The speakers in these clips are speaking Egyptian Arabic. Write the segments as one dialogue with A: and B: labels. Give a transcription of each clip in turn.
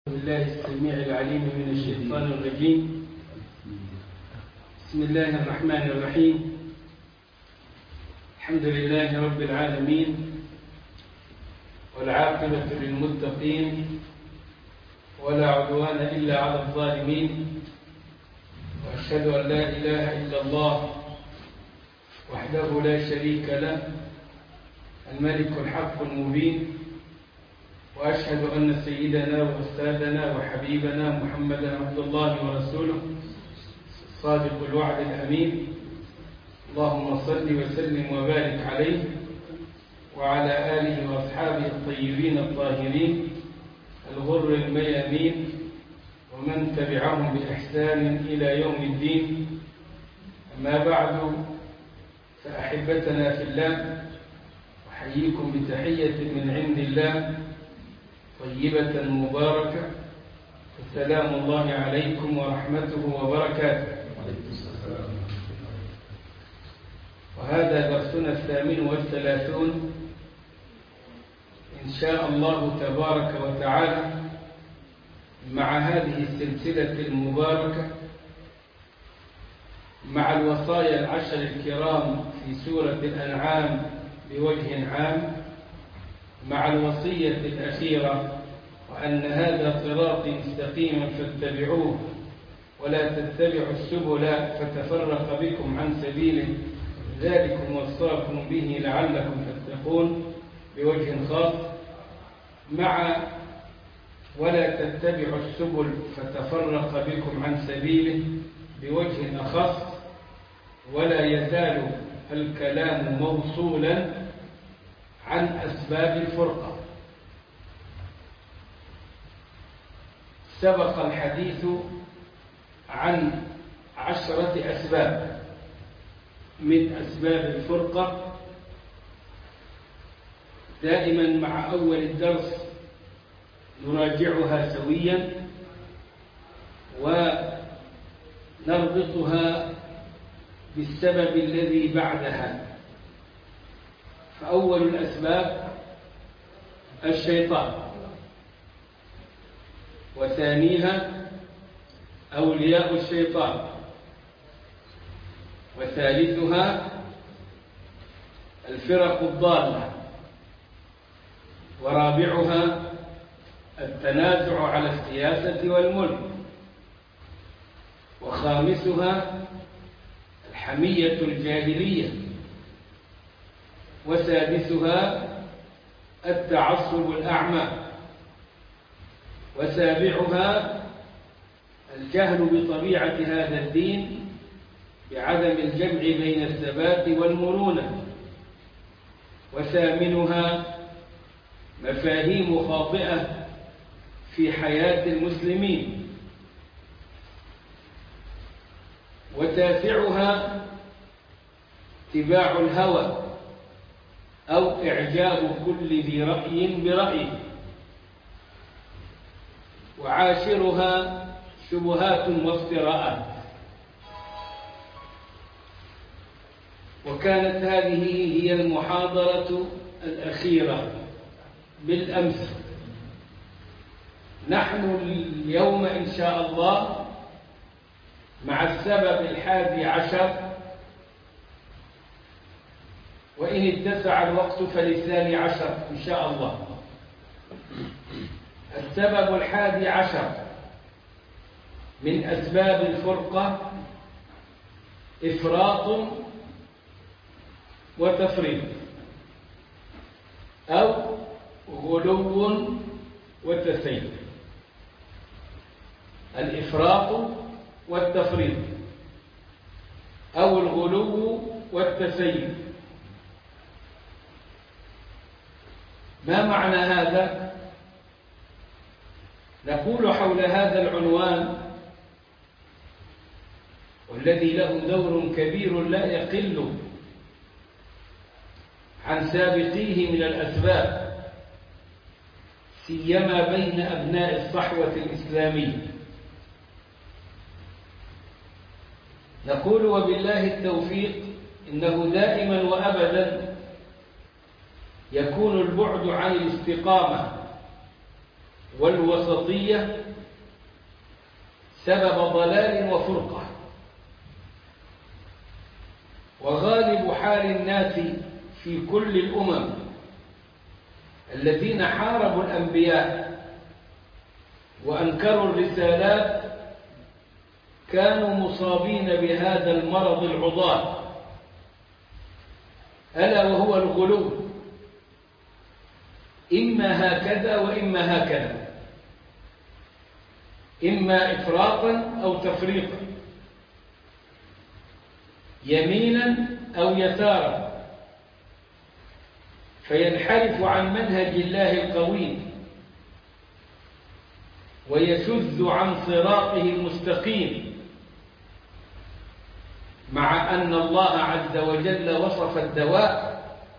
A: بالله السميع العليم من الشيطان الرجيم بسم الله الرحمن الرحيم الحمد لله رب العالمين والعاقبة للمتقين ولا عدوان إلا على الظالمين وأشهد أن لا إله إلا الله وحده لا شريك له الملك الحق المبين وأشهد أن سيدنا وأستاذنا وحبيبنا محمدا عبد الله ورسوله صادق الوعد الأمين اللهم صل وسلم وبارك عليه وعلى آله وأصحابه الطيبين الطاهرين الغر الميامين ومن تبعهم بإحسان إلى يوم الدين أما بعد فأحبتنا في الله أحييكم بتحية من عند الله طيبة مباركة السلام الله عليكم ورحمته وبركاته وهذا درسنا الثامن والثلاثون إن شاء الله تبارك وتعالى مع هذه السلسلة المباركة مع الوصايا العشر الكرام في سورة الأنعام بوجه عام مع الوصية الأخيرة وأن هذا صراطي مستقيما فاتبعوه ولا تتبعوا السبل فتفرق بكم عن سبيله ذلكم وصاكم به لعلكم تتقون بوجه خاص مع ولا تتبعوا السبل فتفرق بكم عن سبيله بوجه أخص ولا يزال الكلام موصولا عن أسباب الفرقة سبق الحديث عن عشرة أسباب من أسباب الفرقة دائما مع أول الدرس نراجعها سويا ونربطها بالسبب الذي بعدها فأول الأسباب الشيطان وثانيها أولياء الشيطان وثالثها الفرق الضالة ورابعها التنازع على السياسة والملك وخامسها الحمية الجاهلية وسادسها التعصب الأعمى وسابعها الجهل بطبيعة هذا الدين بعدم الجمع بين الثبات والمرونة وثامنها مفاهيم خاطئة في حياة المسلمين وتاسعها اتباع الهوى أو إعجاب كل ذي رأي برأيه وعاشرها شبهات وافتراءات وكانت هذه هي المحاضرة الأخيرة بالأمس نحن اليوم إن شاء الله مع السبب الحادي عشر وإن اتسع الوقت فللثاني عشر إن شاء الله السبب الحادي عشر من أسباب الفرقة إفراط وتفريط أو غلو وتسيب الإفراط والتفريط أو الغلو والتسيب ما معنى هذا نقول حول هذا العنوان والذي له دور كبير لا يقل عن سابقيه من الأسباب سيما بين أبناء الصحوة الإسلامية نقول وبالله التوفيق إنه دائما وأبدا يكون البعد عن الاستقامة والوسطية سبب ضلال وفرقة وغالب حال الناس في كل الأمم الذين حاربوا الأنبياء وأنكروا الرسالات كانوا مصابين بهذا المرض العضال ألا وهو الغلو إما هكذا وإما هكذا إما إفراطا أو تفريطا يمينا أو يسارا فينحرف عن منهج الله القويم ويشذ عن صراطه المستقيم مع أن الله عز وجل وصف الدواء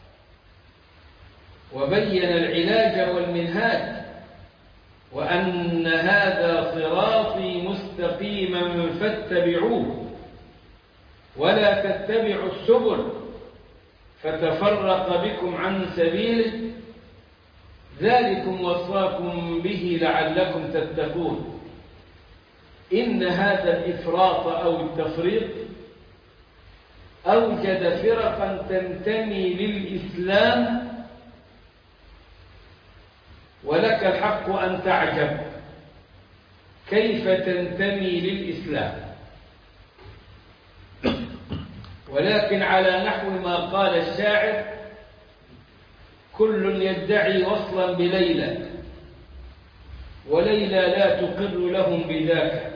A: وبين العلاج والمنهاج وأن هذا صراطي مستقيما فاتبعوه ولا تتبعوا السبل فتفرق بكم عن سبيله ذلكم وصاكم به لعلكم تتقون إن هذا الإفراط أو التفريط أوجد فرقا تنتمي للإسلام ولك الحق أن تعجب كيف تنتمي للإسلام ولكن على نحو ما قال الشاعر كل يدعي وصلا بليلى وليلى لا تقر لهم بذاك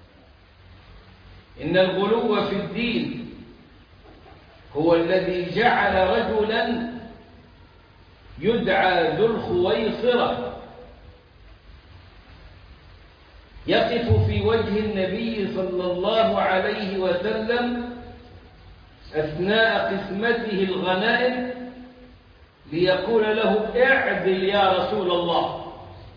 A: إن الغلو في الدين هو الذي جعل رجلا يدعى ذو الخويصرة يقف في وجه النبي صلى الله عليه وسلم أثناء قسمته الغنائم ليقول له اعدل يا رسول الله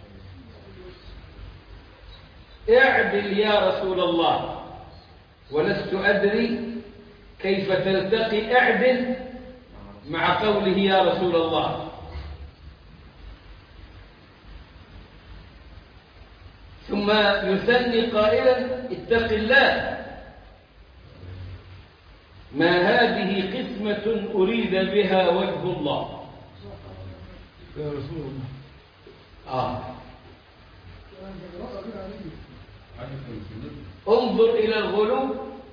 A: اعدل يا رسول الله ولست أدري كيف تلتقي اعدل مع قوله يا رسول الله ثم يثني قائلا اتق الله ما هذه قسمة أريد بها وجه الله
B: يا رسول الله
A: آه. انظر إلى الغلو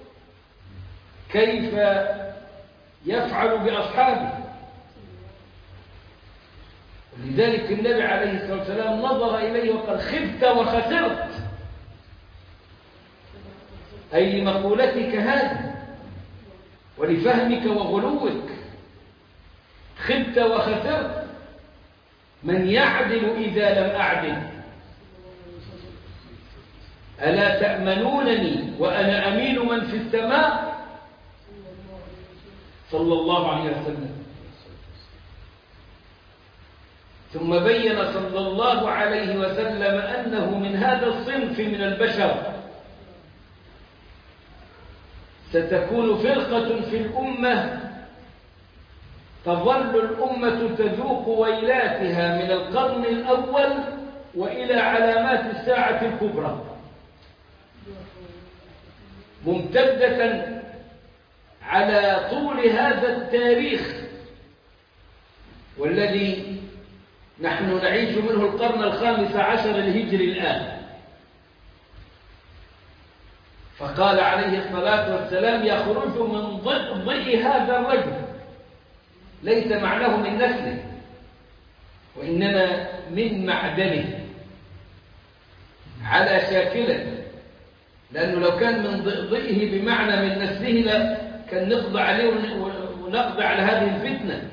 A: كيف يفعل بأصحابه لذلك النبي عليه الصلاة والسلام نظر إليه وقال خبت وخسرت أي لمقولتك هذه ولفهمك وغلوك خبت وخسرت من يعدل إذا لم أعدل ألا تأمنونني وأنا أمين من في السماء صلى الله عليه وسلم ثم بين صلى الله عليه وسلم أنه من هذا الصنف من البشر ستكون فرقة في الأمة تظل الأمة تذوق ويلاتها من القرن الأول وإلى علامات الساعة الكبرى ممتدة على طول هذا التاريخ والذي نحن نعيش منه القرن الخامس عشر الهجري الآن فقال عليه الصلاة والسلام يخرج من ضئ هذا الرجل ليس معناه من نسله وإنما من معدنه على شاكلة لأنه لو كان من ضئه بمعنى من نسله كان نقضي عليه ونقضي على هذه الفتنة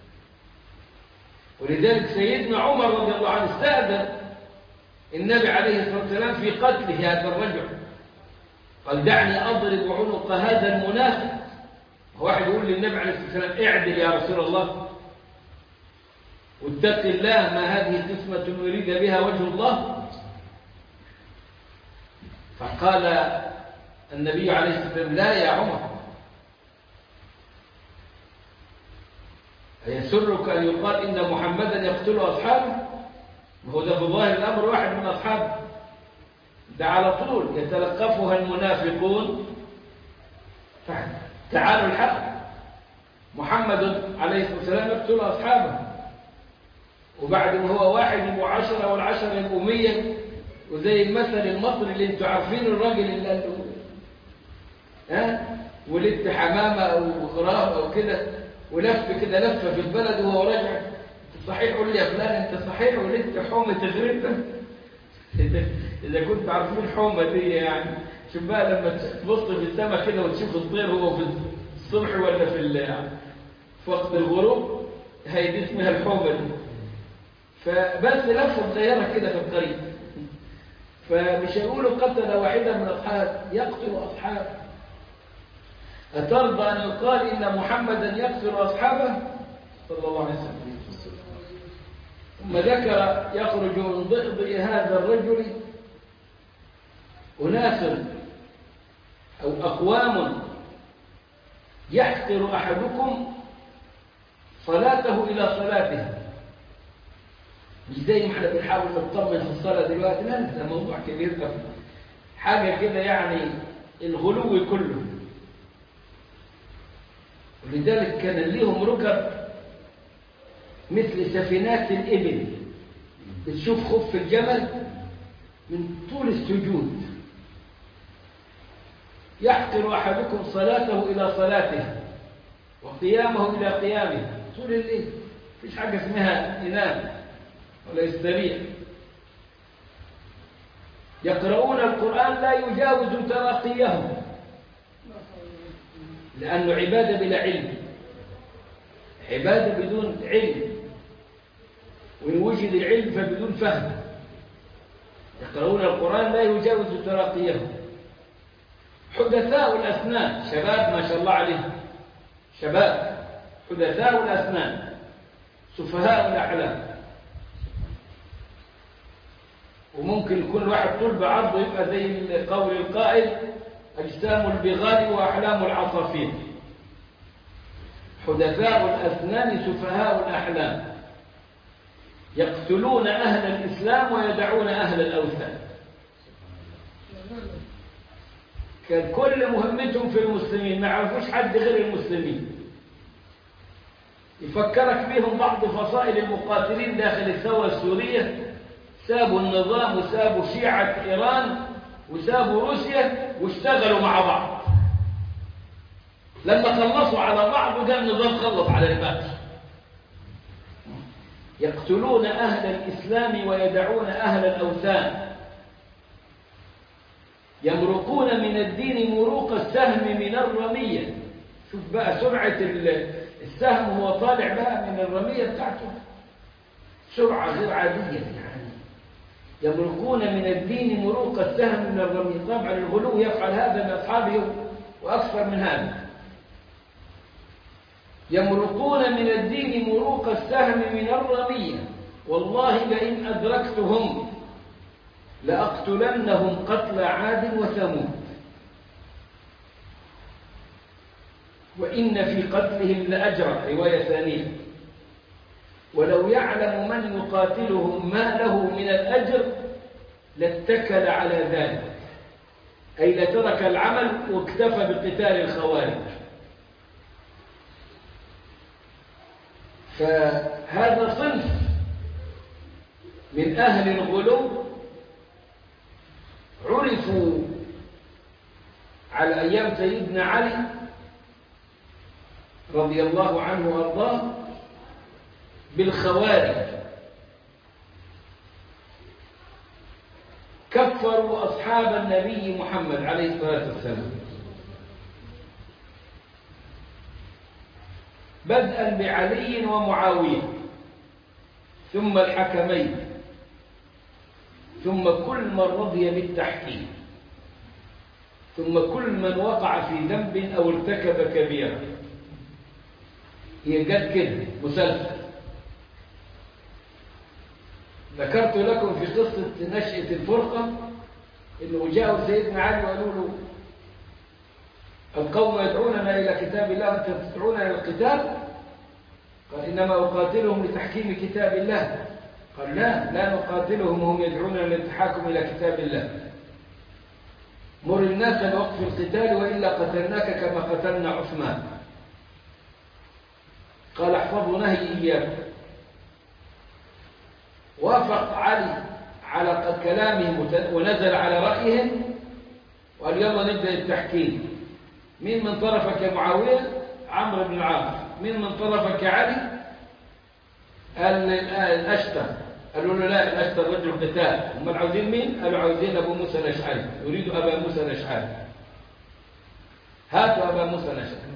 A: ولذلك سيدنا عمر رضي الله عنه استأذن النبي عليه الصلاة والسلام في قتله هذا الرجل قال دعني أضرب عنق هذا المنافق واحد يقول للنبي عليه الصلاة والسلام اعدل يا رسول الله واتق الله ما هذه قسمة يريد بها وجه الله فقال النبي عليه الصلاة والسلام لا يا عمر أيسرك أن يقال إن محمدا يقتل أصحابه ما هو ده في ظاهر الأمر واحد من أصحابه ده على طول يتلقفها المنافقون تعالوا الحق محمد عليه الصلاة والسلام يقتل أصحابه وبعد ما هو واحد يبقوا عشرة والعشرة يبقوا مية وزي المثل المصري اللي انتوا عارفين الراجل اللي قال له ها ولدت حمامة أو غراب أو كده ولف كده لفة في البلد وهو راجع انت صحيح قول لي يا فلان انت صحيح ولدت حومة غريبة إذا كنت عارفين الحومة دي يعني شوف بقى لما تبص في السماء كده وتشوف الطير هو في الصبح ولا في في وقت الغروب هي دي اسمها الحومة دي فبس لفوا الطيارة كده في الطريق فمش هيقولوا قتل واحدا من أصحاب يقتل أصحابه أترضى أن يقال إن محمدا يقتل أصحابه صلى الله عليه وسلم ثم ذكر يخرج من ضئضئ هذا الرجل أناس أو أقوام يحقر أحدكم صلاته إلى صلاته مش زي ما احنا بنحاول نطمن في الصلاة دلوقتي لا ده موضوع كبير قوي حاجة كده يعني الغلو كله ولذلك كان ليهم ركب مثل سفينات الإبل بتشوف خف الجمل من طول السجود يحقر أحدكم صلاته إلى صلاته وقيامه إلى قيامه طول الليل مفيش حاجة اسمها ينام ولا يستريح يقرؤون القرآن لا يجاوز تراقيهم لأنه عبادة بلا علم عبادة بدون علم وإن وجد العلم فبدون فهم يقرؤون القرآن لا يجاوز تراقيهم حدثاء الأسنان شباب ما شاء الله عليهم شباب حدثاء الأسنان سفهاء الأحلام وممكن يكون واحد طول بعرضه يبقى زي قول القائل أجسام البغال وأحلام العصافير حدثاء الأسنان سفهاء الأحلام يقتلون أهل الإسلام ويدعون أهل الأوثان كان كل مهمتهم في المسلمين ما يعرفوش حد غير المسلمين يفكرك بهم بعض فصائل المقاتلين داخل الثورة السورية سابوا النظام وسابوا شيعة إيران وسابوا روسيا واشتغلوا مع بعض لما خلصوا على بعض وجاء النظام خلص على الباقي يقتلون أهل الإسلام ويدعون أهل الأوثان يمرقون من الدين مروق السهم من الرمية شوف بقى سرعة السهم هو طالع بقى من الرمية بتاعته سرعة غير عادية يعني يمرقون من الدين مروق السهم من الرمية طبعا الغلو يفعل هذا من أصحابه وأكثر من هذا يمرقون من الدين مروق السهم من الرمية والله لئن أدركتهم لأقتلنهم قتل عاد وثمود وإن في قتلهم لأجرا رواية ثانية ولو يعلم من يقاتلهم ما له من الأجر لاتكل على ذلك أي لترك العمل واكتفى بقتال الخوارج فهذا صنف من أهل الغلو عرفوا على أيام سيدنا علي رضي الله عنه وارضاه بالخوارج كفروا أصحاب النبي محمد عليه الصلاة والسلام بدءا بعلي ومعاوية ثم الحكمين ثم كل من رضي بالتحكيم ثم كل من وقع في ذنب أو ارتكب كبيرة هي جت كده مسلسل ذكرت لكم في قصة نشأة الفرقة إنه جاءوا سيدنا علي وقالوا له القوم يدعوننا إلى كتاب الله وأنت تدعونا إلى القتال قال إنما أقاتلهم لتحكيم كتاب الله قال لا لا نقاتلهم وهم يدعون للتحاكم إلى كتاب الله مر الناس بوقف القتال وإلا قتلناك كما قتلنا عثمان قال احفظوا نهي إياكم وافق علي على كلامهم ونزل على رأيهم وقال يلا نبدأ التحكيم مين من طرفك يا معاوية عمرو بن العاص مين من طرفك يا علي قال الأشتر قالوا له لا الأشتر رجل قتال هم عاوزين مين قالوا عاوزين أبو موسى الأشعري يريد أبا موسى الأشعري هاتوا أبا موسى الأشعري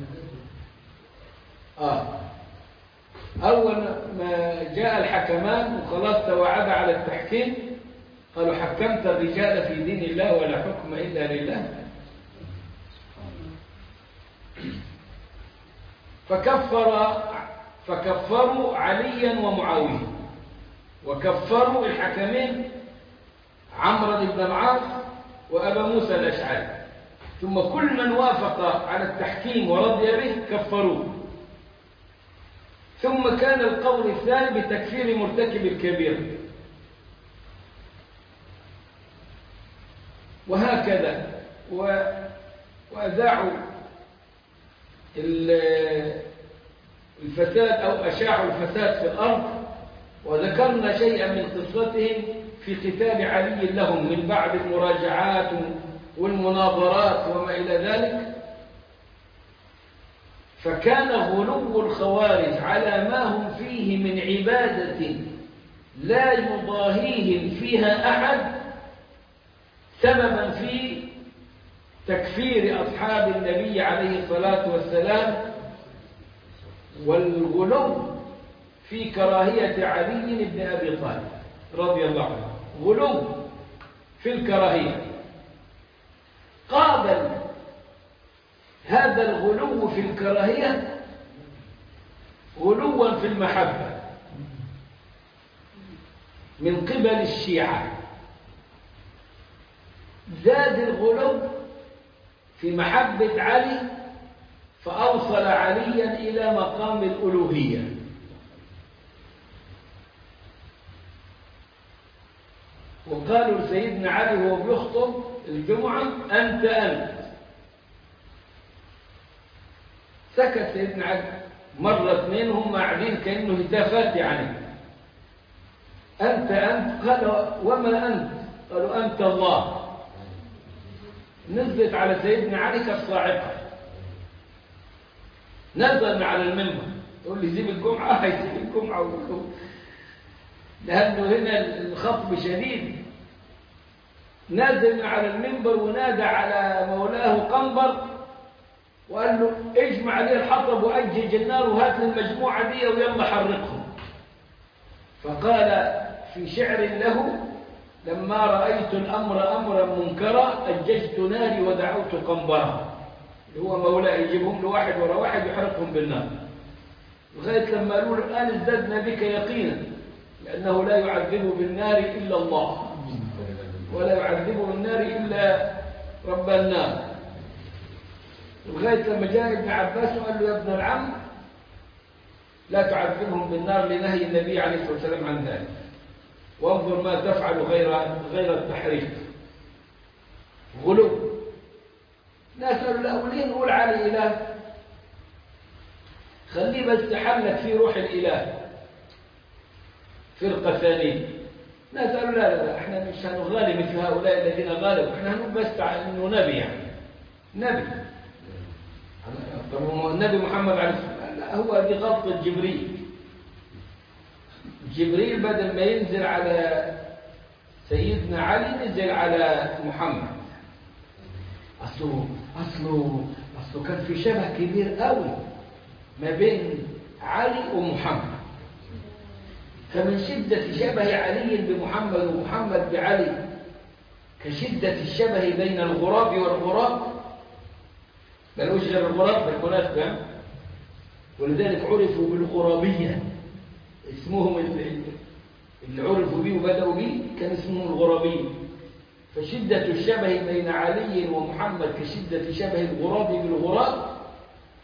A: آه أول ما جاء الحكمان وخلاص توعد على التحكيم قالوا حكمت الرجال في دين الله ولا حكم إلا لله فكفر فكفروا عليا ومعاوية وكفروا الحكمين عمرو بن العاص وأبا موسى الأشعري ثم كل من وافق على التحكيم ورضي به كفروه ثم كان القول الثاني بتكفير مرتكب الكبير وهكذا و... وأذاعوا الفساد أو أشاعوا الفساد في الأرض وذكرنا شيئا من قصتهم في قتال علي لهم من بعد المراجعات والمناظرات وما إلى ذلك فكان غلو الخوارج على ما هم فيه من عبادة لا يضاهيهم فيها أحد سببا في تكفير أصحاب النبي عليه الصلاة والسلام والغلو في كراهية علي بن أبي طالب رضي الله عنه غلو في الكراهية قابل هذا الغلو في الكراهية غلوا في المحبة من قبل الشيعة زاد الغلو في محبة علي فأوصل عليا إلى مقام الألوهية وقالوا لسيدنا علي وهو بيخطب الجمعة أنت أنت سكت سيدنا علي مرة اثنين هم قاعدين كأنه هتافات يعني أنت أنت قال وما أنت قالوا أنت الله نزلت على سيدنا علي كالصاعقة نزل على المنبر تقول لي زيب الجمعة هيسيب الجمعة وكو. لأنه هنا الخطب شديد نزل على المنبر ونادى على مولاه قنبر وقال له اجمع لي الحطب وأجج النار وهات المجموعة دي ويلا حرقهم فقال في شعر له لما رأيت الأمر أمرا منكرا أججت ناري ودعوت قنبرا اللي هو مولا يجيبهم له واحد ورا واحد يحرقهم بالنار لغاية لما قالوا له الآن ازددنا بك يقينا لأنه لا يعذب بالنار إلا الله ولا يعذب بالنار إلا رب النار لغاية لما جاء ابن عباس وقال له يا ابن العم لا تعذبهم بالنار لنهي النبي عليه الصلاة والسلام عن ذلك وانظر ما تفعل غير غير التحريف غلو نسأل الله وليه نقول على إله خليه بس حلت في روح الإله فرقة ثانية نسأل لا لا لا احنا مش هنغالي مثل هؤلاء الذين غالبوا احنا هنقول بس انه نبي يعني نبي طب النبي محمد عليه الصلاة والسلام لا هو دي غلطة جبريل جبريل بدل ما ينزل على سيدنا علي نزل على محمد أصله أصله أصله كان في شبه كبير قوي ما بين علي ومحمد فمن شدة شبه علي بمحمد ومحمد بعلي كشدة الشبه بين الغراب والغراب بلوش غير الغراب بالمناسبة ولذلك عرفوا بالغرابية اسمهم اللي عرفوا به وبدأوا به كان اسمهم الغرابية فشدة الشبه بين علي ومحمد كشدة شبه الغراب بالغراب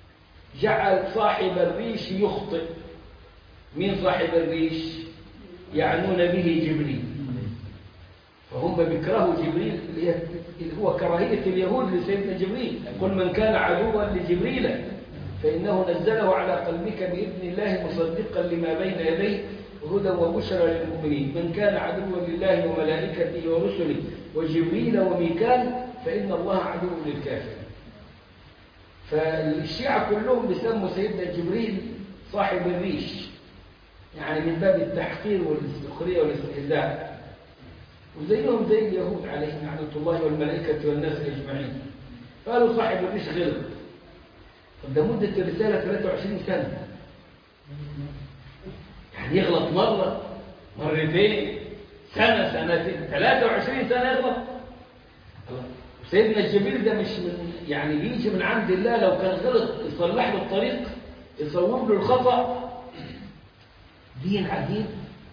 A: جعل صاحب الريش يخطئ مين صاحب الريش يعنون به جبريل فهم بيكرهوا جبريل اللي هي- اللي هو كراهية اليهود لسيدنا جبريل قل من كان عدوا لجبريل فإنه نزله على قلبك بإذن الله مصدقا لما بين يديه هدى وبشرى للمؤمنين من كان عدوا لله وملائكته ورسله وجبريل وميكال فإن الله عدو للكافرين فالشيعة كلهم بيسموا سيدنا جبريل صاحب الريش يعني من باب التحقير والسخرية والاستهزاء وزيهم زي اليهود عليهم لعنة الله والملائكة والناس أجمعين قالوا صاحب الريش غلط طب ده مدة الرسالة 23 سنة يعني يغلط مرة مرتين سنة سنتين 23 سنة يغلط سيدنا الجبريل ده مش من يعني بيجي من عند الله لو كان غلط يصلح له الطريق يصوب له الخطأ دين عجيب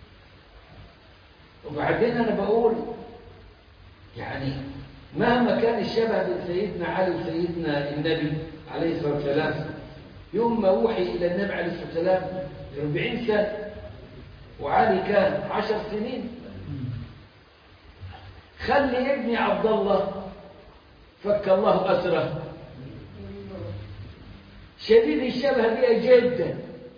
A: وبعدين أنا بقول يعني مهما كان الشبه بين سيدنا علي وسيدنا النبي عليه الصلاة والسلام يوم ما أوحي إلى النبي عليه الصلاة والسلام 40 سنة وعلي كان 10 سنين خلي ابني عبد الله فك الله أسره شديد الشبه بها جدا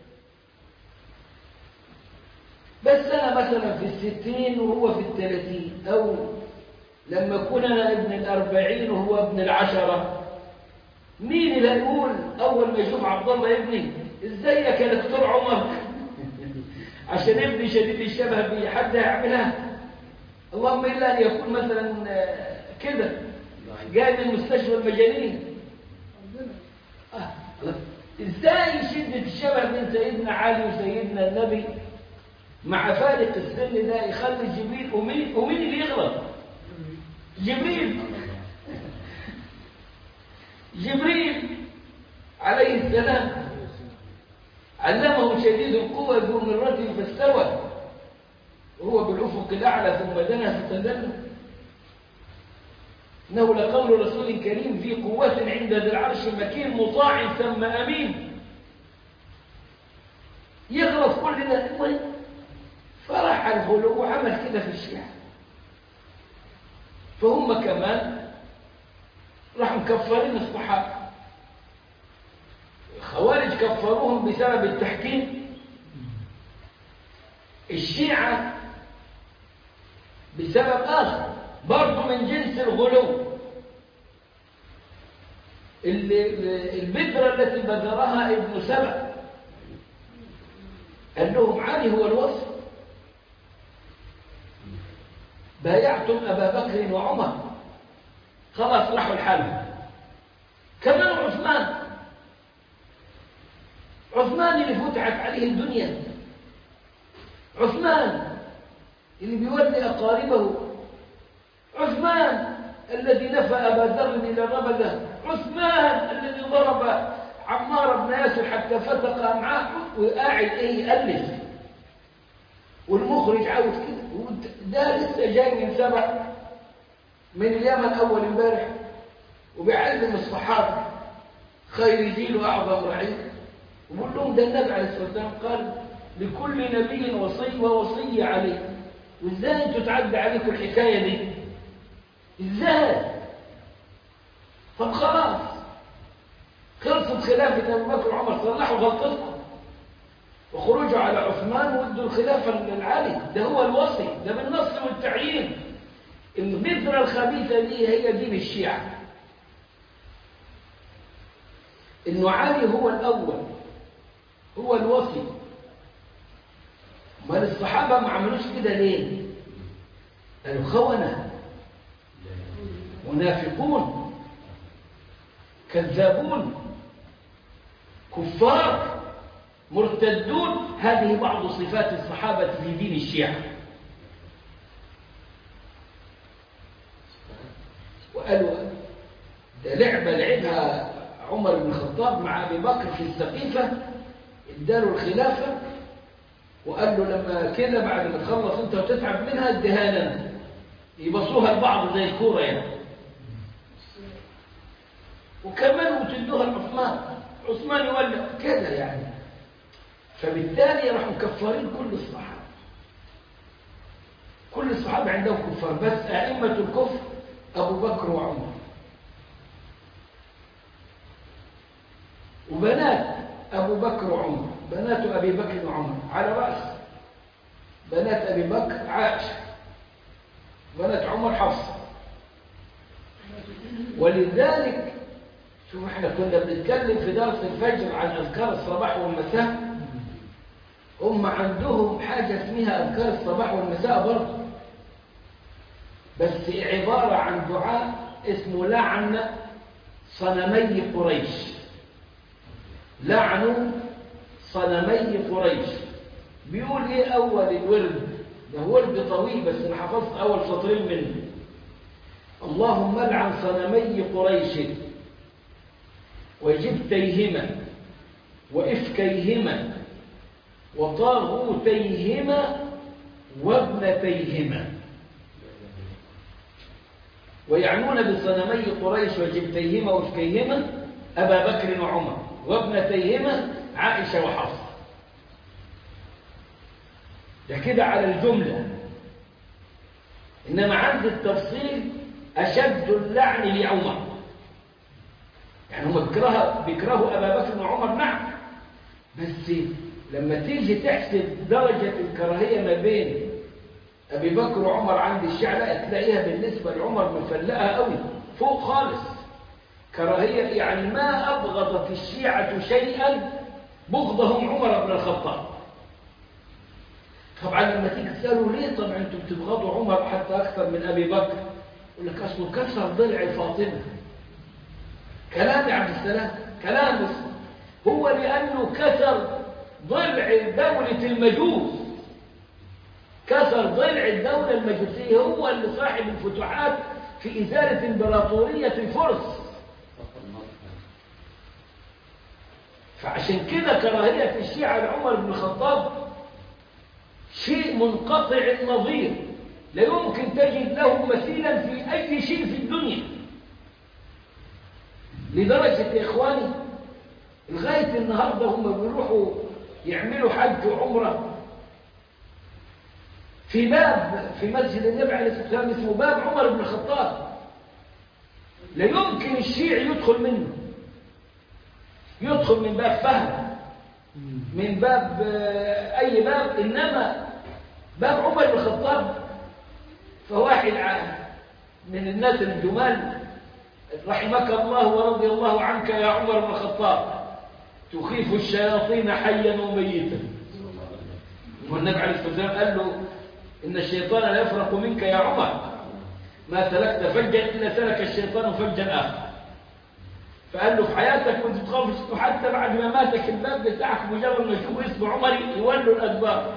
A: بس أنا مثلا في الستين وهو في الثلاثين أو لما أكون أنا ابن الأربعين وهو ابن العشرة مين اللي هيقول أول ما يشوف عبد الله ابني إزيك يا دكتور عمر عشان ابني شديد الشبه بي حد هيعملها اللهم إلا أن يكون مثلا آه، كده جاي من مستشفى المجانين آه، ازاي شدة الشبه بين سيدنا علي وسيدنا النبي مع فارق السن ده يخلي جبريل ومين ومين اللي يغلط جبريل جبريل عليه السلام علمه شديد القوة ذو مرة فاستوى وهو بالأفق الأعلى ثم دنا فتدلى إنه لقول رسول كريم ذي قوة عند ذي العرش مكين مطاع ثم أمين يغلط كل ده طيب فرح الغلو وعمل كده في الشيعة فهم كمان راحوا مكفرين الصحابة الخوارج كفروهم بسبب التحكيم الشيعة بسبب آخر برضه من جنس الغلو اللي- البذرة التي بذرها ابن سبع قال لهم علي هو الوصف بايعتم أبا بكر وعمر خلاص راحوا الحل كمان عثمان عثمان اللي فتحت عليه الدنيا عثمان اللي بيولي أقاربه عثمان الذي نفى أبا ذر إلى الربدة عثمان الذي ضرب عمار بن ياسر حتى فتق أمعاء وقاعد إيه يألف والمخرج عاوز كده ده لسه جاي من سبع من اليمن أول امبارح وبيعلم الصحابة خير جيل وأعظم رعيل وبقول لهم ده النبي عليه الصلاة والسلام قال لكل نبي وصي ووصية عليه وازاي انتوا تعدى عليكم الحكاية دي ازاي طب خلاص خلصت خلافة أبو بكر وعمر صلحوا غلطتكم وخروجوا على عثمان وادوا الخلافة للعلي ده هو الوصي ده بالنص والتعيين البذرة الخبيثة دي هي دين الشيعة إنه علي هو الأول هو الوصي ما الصحابة ما عملوش كده ليه قالوا خونة منافقون كذابون كفار مرتدون هذه بعض صفات الصحابة في دين الشيعة وقالوا ده لعبة لعبها عمر بن الخطاب مع أبي بكر في السقيفة اداله الخلافة وقال له لما كده بعد ما تخلص انت وتتعب منها اديها لنا يبصوها لبعض زي الكورة يعني وكمان وتدوها لعثمان عثمان يولى كده يعني فبالتالي راحوا مكفرين كل الصحابة كل الصحابة عندهم كفار بس أئمة الكفر أبو بكر وعمر وبنات أبو بكر وعمر بنات أبي بكر وعمر على رأس بنات أبي بكر عائشة بنات عمر حفصة ولذلك شوف احنا كنا بنتكلم في درس الفجر عن أذكار الصباح والمساء هم عندهم حاجة اسمها أذكار الصباح والمساء برضه بس عبارة عن دعاء اسمه لعن صنمي قريش لعن صنمي قريش بيقول ايه اول الورد ده ورد طويل بس انا حفظت اول سطرين منه اللهم لعن صنمي قريش وجبتيهما وإفكيهما وطاغوتيهما وابنتيهما ويعنون بصنمي قريش وجبتيهما وإفكيهما أبا بكر وعمر وابنتيهما عائشة وحفصة ده كده على الجملة إنما عند التفصيل أشد اللعن لعمر يعني هم بيكرهوا بيكرهوا أبا بكر وعمر نعم بس لما تيجي تحسب درجة الكراهية ما بين أبي بكر وعمر عند الشيعة لا تلاقيها بالنسبة لعمر مفلقة قوي فوق خالص كراهية يعني ما أبغضت الشيعة شيئا بغضهم عمر بن الخطاب طبعا لما تيجي تسألوا ليه طبعا انتم بتبغضوا عمر حتى أكثر من أبي بكر يقول لك أصله كسر ضلع فاطمة كلام يا عبد السلام كلام بس هو لأنه كسر ضلع دولة المجوس كسر ضلع الدولة المجوسية هو اللي صاحب الفتوحات في إزالة إمبراطورية الفرس فعشان كده كراهية الشيعة لعمر بن الخطاب شيء منقطع النظير لا يمكن تجد له مثيلا في أي شيء في الدنيا لدرجة يا إخواني لغاية النهاردة هم بيروحوا يعملوا حج وعمرة في باب في مسجد النبي عليه الصلاة والسلام اسمه باب عمر بن الخطاب لا يمكن الشيعي يدخل منه يدخل من باب فهم من باب أي باب إنما باب عمر بن الخطاب فواحد من الناس الجمال رحمك الله ورضي الله عنك يا عمر بن الخطاب تخيف الشياطين حيا وميتا والنبي عليه الصلاة والسلام قال له إن الشيطان لا يفرق منك يا عمر ما سلكت فجا إلا سلك الشيطان فجا آخر فقال له في حياتك كنت تخاف حتى بعد ما ماتك الباب بتاعك مجرد ما يشوف اسم عمر يولوا الأدبار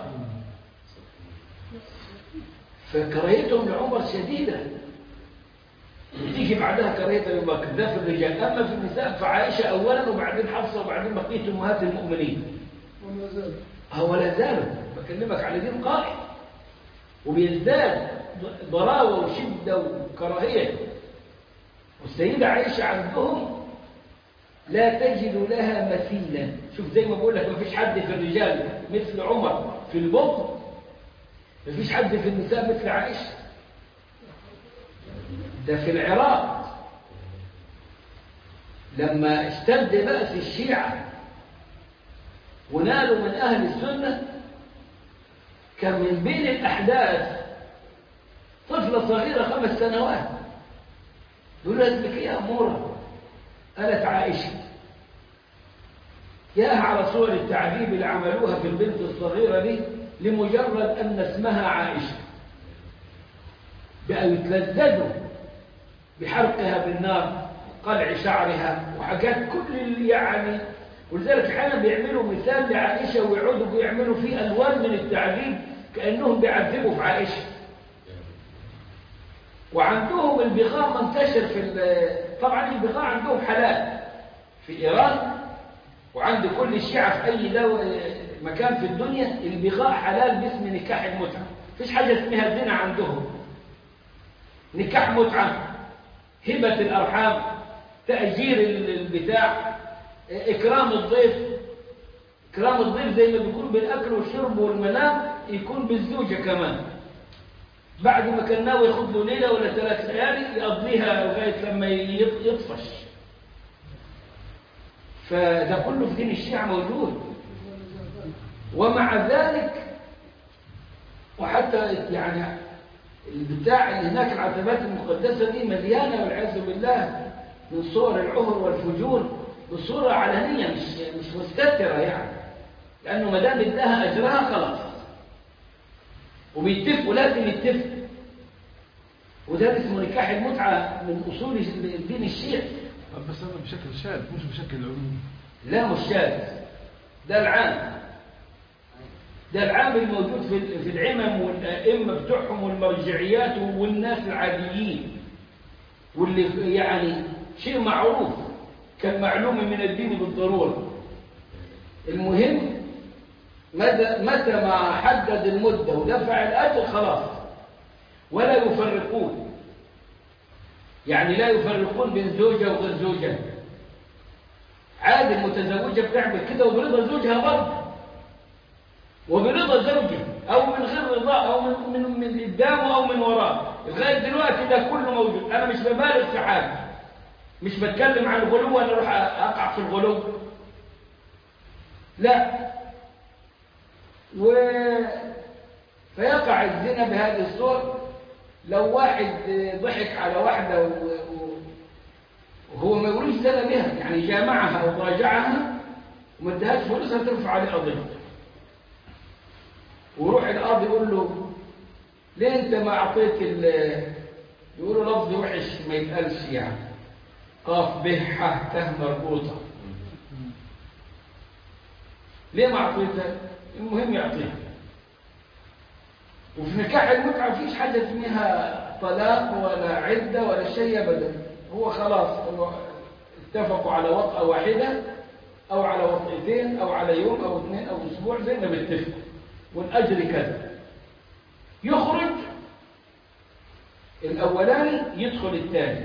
A: فكراهيتهم لعمر شديدة تيجي بعدها كراهية أبي بكر ده في الرجال أما في النساء فعائشة أولا وبعدين حفصة وبعدين بقية أمهات المؤمنين
B: وما زال
A: هو لا زالوا بكلمك على دين قائم وبيزداد ضراوة وشدة وكراهية والسيدة عائشة عندهم لا تجد لها مثيلا شوف زي ما بقول لك ما فيش حد في الرجال مثل عمر في البطن ما فيش حد في النساء مثل عائشة ده في العراق لما اشتد بأس الشيعة ونالوا من أهل السنة كان من بين الأحداث طفلة صغيرة خمس سنوات يقول لها اسمك يا أمورة قالت عائشة ياها على صور التعذيب اللي عملوها في البنت الصغيرة دي لمجرد أن اسمها عائشة بقوا يتلذذوا بحرقها بالنار قلع شعرها وحاجات كل اللي يعني ولذلك احيانا بيعملوا مثال لعائشة ويقعدوا بيعملوا فيه ألوان من التعذيب كأنهم بيعذبوا في عائشة وعندهم البغاء منتشر في طبعا البغاء عندهم حلال في إيران وعند كل الشيعة في أي دو... مكان في الدنيا البغاء حلال باسم نكاح المتعة فيش حاجة اسمها زنا عندهم نكاح متعة هبة الأرحام تأجير البتاع إكرام الضيف إكرام الضيف زي ما بيكون بالأكل والشرب والمنام يكون بالزوجة كمان بعد ما كان ناوي ياخد له ليلة ولا ثلاث ليالي يقضيها لغاية لما يط- يطفش فده كله في دين الشيعة موجود ومع ذلك وحتى يعني البتاع اللي هناك العتبات المقدسة دي مليانة والعياذ بالله من صور العهر والفجور بصورة علنية مش مش مستترة يعني لأنه ما دام اداها أجرها خلاص وبيتفقوا لازم يتفقوا وده اسمه نكاح المتعة من أصول الدين الشيعي
B: طب بس هذا بشكل شاذ مش بشكل عمومي
A: لا مش شاذ ده العام ده العام الموجود في في العمم والأئمة بتوعهم والمرجعيات والناس العاديين واللي يعني شيء معروف كالمعلوم من الدين بالضرورة المهم متى متى ما حدد المدة ودفع الأجر خلاص ولا يفرقون يعني لا يفرقون بين زوجة وغير زوجة عادي المتزوجة بتعمل كده وبرضا زوجها برضه وبرضا زوجها أو من غير رضاه أو من من من قدامه أو من وراه لغاية دلوقتي ده كله موجود أنا مش ببالغ في حاجة مش بتكلم عن الغلو ولا أروح أقع في الغلو لا و فيقع الزنا بهذه الصور لو واحد ضحك على واحدة و... و... وهو ما يقولش زنا بها يعني جامعها أو راجعها وما ادهاش فلوسها ترفع عليه قضية ويروح القاضي يقول له ليه انت ما اعطيت ال يقولوا لفظ وحش ما يتقالش يعني قاف به ح ته مربوطه ليه ما اعطيتها المهم يعطيها وفي نكاح المتعه مفيش حاجه اسمها طلاق ولا عده ولا شيء ابدا هو خلاص هو اتفقوا على وطأة واحدة أو على وطئتين أو على يوم أو اثنين أو أسبوع زي ما بيتفقوا والأجر كذا يخرج الأولاني يدخل الثاني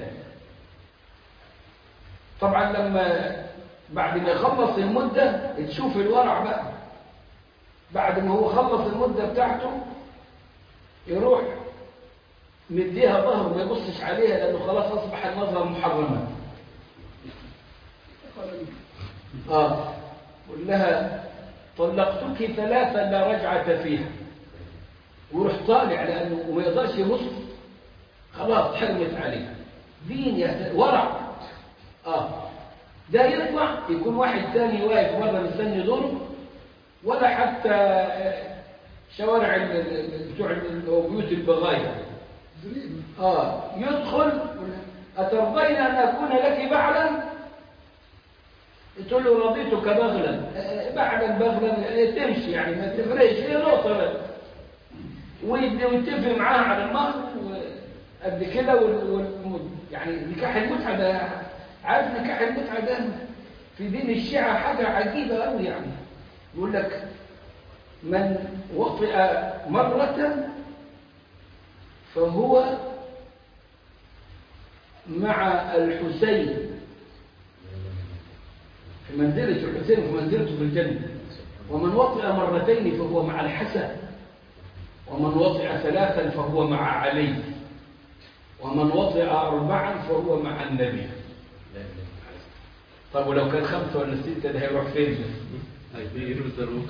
A: طبعا لما بعد ما يخلص المدة تشوف الورع بقى بعد ما هو خلص المدة بتاعته يروح مديها ظهر ما يبصش عليها لأنه خلاص أصبح النظر محرما آه قل لها طلقتك ثلاثا لا رجعة فيها ويروح طالع لأنه وما يقدرش يبص خلاص حرمت عليه دين يهت... ورع آه ده يطلع يكون واحد ثاني واقف بره مستني دوره ولا حتى شوارع ال- ال- بتوع ال- أو بيوت البغايا آه يدخل أترضين أن أكون لك بعلا تقول له رضيتك بغلا آه، بعلا بغلا آه، تمشي يعني ما تفرقش هي نقطة بس ويد- ويتفق معاها على المهر قد كده وال... وال... يعني نكاح المتعة ده عارف نكاح المتعة ده في دين الشيعة حاجة عجيبة قوي يعني يقول لك من وطئ مرة فهو مع الحسين في منزلة الحسين في منزلته في الجنة ومن وطئ مرتين فهو مع الحسن ومن وطئ ثلاثا فهو مع علي ومن وطئ أربعا فهو مع النبي طب ولو كان خمسة ولا ستة ده هيروح فين
C: هيديروا الزروق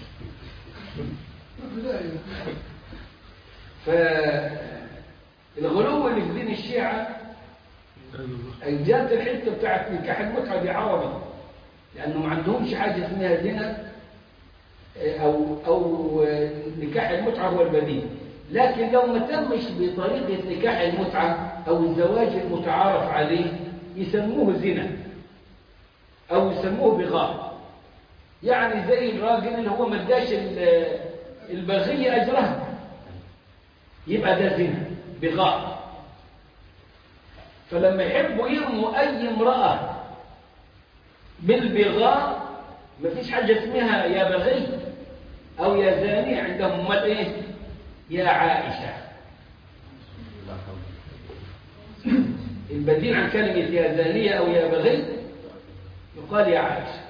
A: فالغلو اللي في دين الشيعة جات الحتة بتاعت نكاح المتعة دي عربي لأنه ما عندهمش حاجة اسمها زنا أو أو نكاح المتعة هو البديل لكن لو ما تمش بطريقة نكاح المتعة أو الزواج المتعارف عليه يسموه زنا أو يسموه بغاء يعني زي الراجل اللي هو ما اداش ال- البغية أجرها يبقى ده زنا بغاء فلما يحبوا يرموا أي امرأة بالبغاء مفيش حاجة اسمها يا بغي أو يا زاني عندهم امال إيه يا عائشة البديل عن كلمة يا زانية أو يا بغي يقال يا عائشة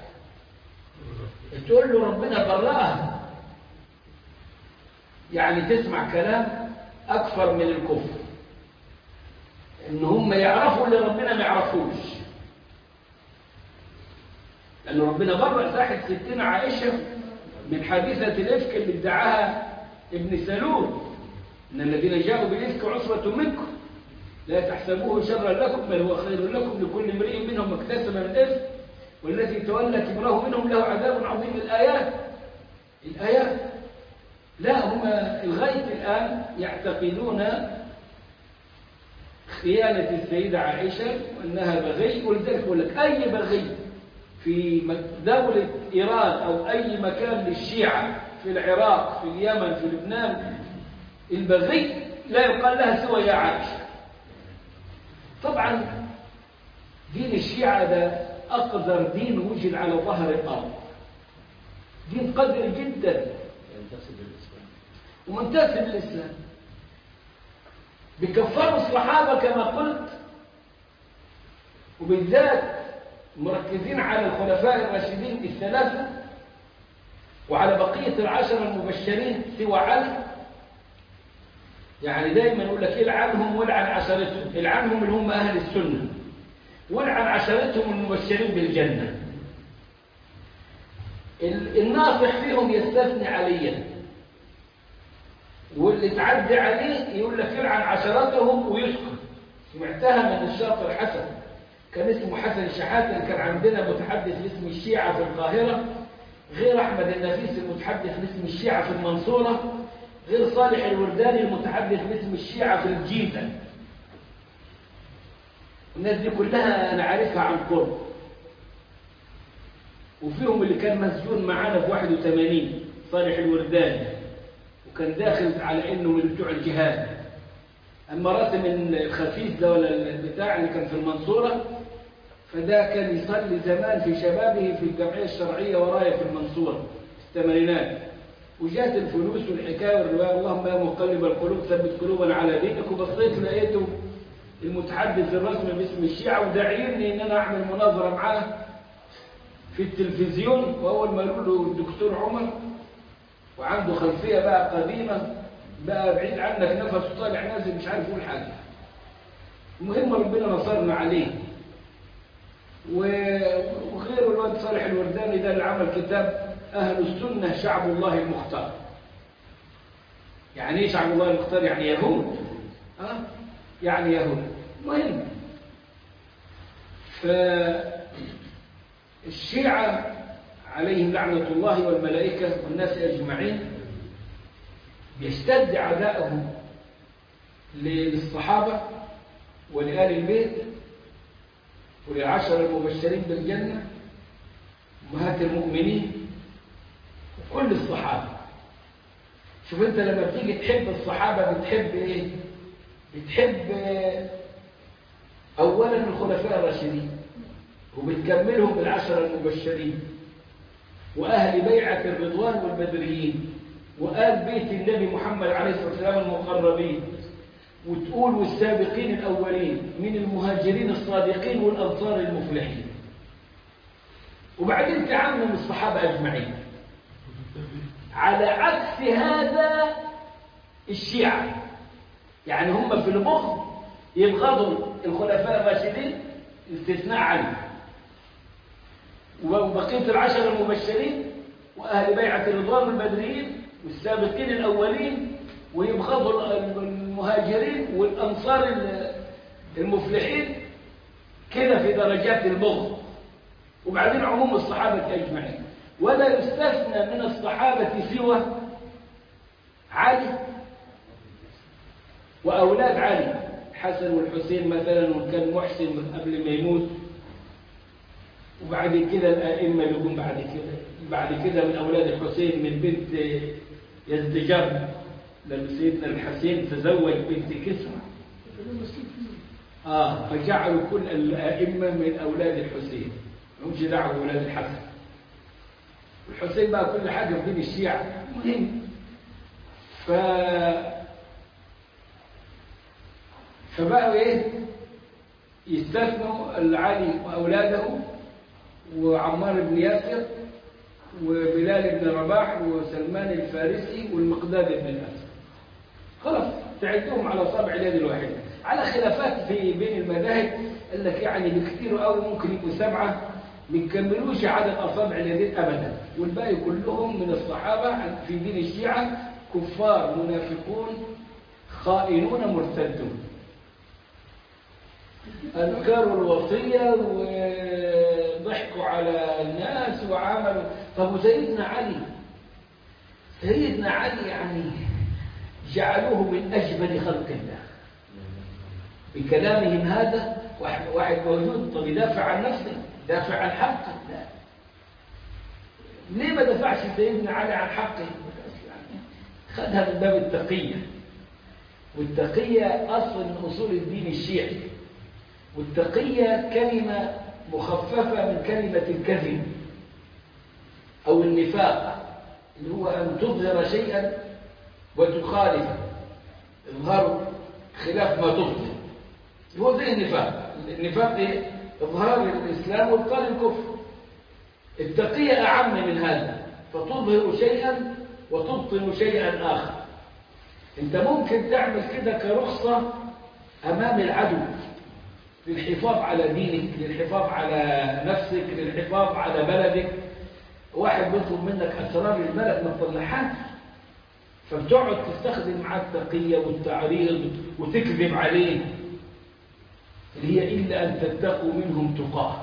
A: تقول له ربنا براها يعني تسمع كلام أكثر من الكفر إن هم يعرفوا اللي ربنا ما يعرفوش لأن ربنا برأ ساحة ستنا عائشة من حادثة الإفك اللي ادعاها ابن سلول إن الذين جاءوا بالإفك عصبة منكم لا تحسبوه شرا لكم بل هو خير لكم لكل امرئ منهم ما اكتسب من الإفك والذي تولى كبره منهم له عذاب عظيم الآيات الآيات لا هم لغاية الآن يعتقدون خيانة السيدة عائشة وأنها بغي ولذلك يقول لك أي بغي في دولة إيران أو أي مكان للشيعة في العراق في اليمن في لبنان البغي لا يقال لها سوى يا عائشة طبعا دين الشيعة ده أقذر دين وجد على ظهر الأرض دين قذر جدا
C: ينتسب للإسلام
A: ومنتسب للإسلام بكفروا الصحابة كما قلت وبالذات مركزين على الخلفاء الراشدين الثلاثة وعلى بقية العشر المبشرين سوى علي يعني دايما يقول لك العنهم والعن عشرتهم العنهم اللي هم أهل السنة والعن عشرتهم المبشرين بالجنة الناصح فيهم يستثني عليا واللي تعدي عليه يقول لك يلعن عشراتهم ويسكت سمعتها من الشاطر حسن كان اسمه حسن الشحات اللي كان عندنا متحدث باسم الشيعة في القاهرة غير أحمد النفيس المتحدث باسم الشيعة في المنصورة غير صالح الورداني المتحدث باسم الشيعة في الجيزة الناس دي كلها أنا عارفها عن قرب وفيهم اللي كان مسجون معانا في 81 صالح الورداني وكان داخل على انه من بتوع الجهاد اما راتم الخفيف ده ولا البتاع اللي كان في المنصوره فده كان يصلي زمان في شبابه في الجمعيه الشرعيه ورايا في المنصوره في الثمانينات وجات الفلوس والحكايه والروايه اللهم يا مقلب القلوب ثبت قلوبنا على دينك وبصيت لقيته المتحدث الرسمي باسم الشيعه وداعيني ان انا اعمل مناظره معاه في التلفزيون واول ما قالوا له الدكتور عمر وعنده خلفيه بقى قديمه بقى بعيد عنك نفسه طالع نازل مش عارف يقول حاجه المهم ربنا نصرنا عليه وغيره الواد صالح الورداني ده اللي عمل كتاب اهل السنه شعب الله المختار يعني ايه شعب الله المختار يعني يهود ها يعني يهود مهم فالشيعة عليهم لعنة الله والملائكة والناس أجمعين يشتد عداءهم للصحابة ولآل البيت وللعشر المبشرين بالجنة أمهات المؤمنين وكل الصحابة شوف أنت لما بتيجي تحب الصحابة بتحب إيه؟ بتحب أولا الخلفاء الراشدين وبتكملهم بالعشر المبشرين وأهل بيعة الرضوان والبدريين وآل بيت النبي محمد عليه الصلاة والسلام المقربين وتقول والسابقين الأولين من المهاجرين الصادقين والأنصار المفلحين وبعدين تعمم الصحابة أجمعين على عكس هذا الشيعة يعني هم في البغض يبغضوا الخلفاء الراشدين استثناء علي وبقية العشر المبشرين وأهل بيعة الرضوان البدريين والسابقين الأولين ويبغضوا المهاجرين والأنصار المفلحين كده في درجات البغض وبعدين عموم الصحابة أجمعين ولا يستثنى من الصحابة سوى علي وأولاد علي الحسن والحسين مثلا وكان محسن قبل ما يموت وبعد كده الأئمة اللي جم بعد كده بعد كده من أولاد الحسين من بنت يزدجر لما سيدنا الحسين تزوج بنت كسرى آه فجعلوا كل الأئمة من أولاد الحسين همش دعوة أولاد الحسن الحسين بقى كل حاجة في دين الشيعة مهم ف فبقوا ايه يستثنوا العلي واولاده وعمار بن ياسر وبلال بن رباح وسلمان الفارسي والمقداد بن الاسد خلاص تعدهم على صابع اليد الواحدة على خلافات في بين المذاهب قال لك يعني بكثير قوي ممكن يبقوا سبعة ما يكملوش عدد أصابع اليدين أبدا والباقي كلهم من الصحابة في دين الشيعة كفار منافقون خائنون مرتدون أنكروا الوصية وضحكوا على الناس وعملوا طب وسيدنا علي سيدنا علي يعني جعلوه من أجمل خلق الله بكلامهم هذا واحد, واحد موجود طب يدافع عن نفسه يدافع عن حقه لا ليه ما دفعش سيدنا علي عن حقه خدها من باب التقية والتقية أصل من أصول الدين الشيعي والتقية كلمة مخففة من كلمة الكذب أو النفاق اللي هو أن تظهر شيئا وتخالف إظهار خلاف ما تظهر هو زي النفاق النفاق إيه؟ إظهار الإسلام وإبطال الكفر التقية أعم من هذا فتظهر شيئا وتبطن شيئا آخر أنت ممكن تعمل كده كرخصة أمام العدو للحفاظ على دينك للحفاظ على نفسك للحفاظ على بلدك واحد بيطلب منك أسرار البلد ما تطلعهاش فبتقعد تستخدم معاه التقية والتعريض وتكذب عليه اللي هي إلا أن تتقوا منهم تقاه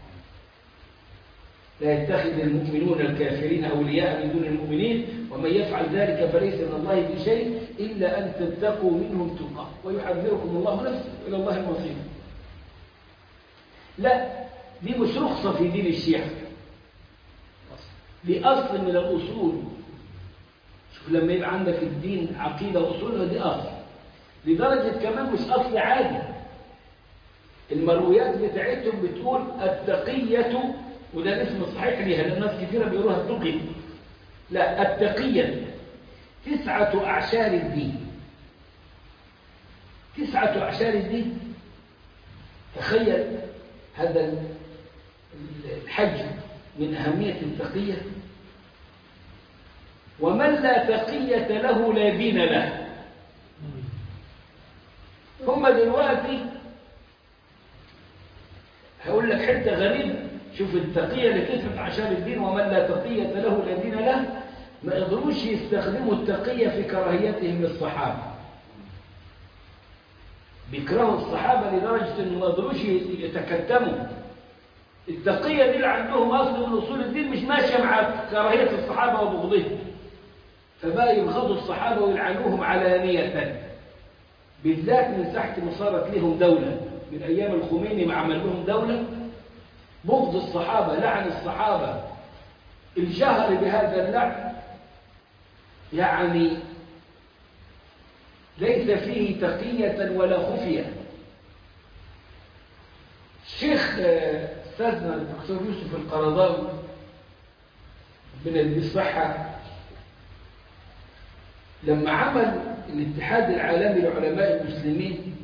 A: لا يتخذ المؤمنون الكافرين أولياء من دون المؤمنين ومن يفعل ذلك فليس من الله بشيء إلا أن تتقوا منهم تقاه ويحذركم الله نفسه إلى الله المصير لا دي مش رخصة في دين الشيعة دي أصل من الأصول شوف لما يبقى عندك الدين عقيدة وأصول دي أصل لدرجة كمان مش أصل عادي المرويات بتاعتهم بتقول التقية وده الاسم الصحيح ليها لأن ناس كثيرة بيقولوها التقي لا التقية تسعة أعشار الدين تسعة أعشار الدين تخيل هذا الحج من أهمية التقية ومن لا تقية له لا دين له هم دلوقتي هقول لك حتة غريبة شوف التقية اللي تثبت عشان الدين ومن لا تقية له لا دين له ما يقدروش يستخدموا التقية في كراهيتهم للصحابة بيكرهوا الصحابة لدرجة انه ما يقدروش يتكتموا التقية دي اللي عندهم أصل من أصول الدين مش ماشية مع كراهية الصحابة وبغضهم فبقى يبغضوا الصحابة ويلعنوهم علانية بالذات من تحت ما صارت لهم دولة من أيام الخميني ما عمل لهم دولة بغض الصحابة لعن الصحابة الجهر بهذا اللعن يعني ليس فيه تقية ولا خفية الشيخ أستاذنا الدكتور يوسف القرضاوي ربنا يديه الصحة لما عمل الاتحاد العالمي لعلماء المسلمين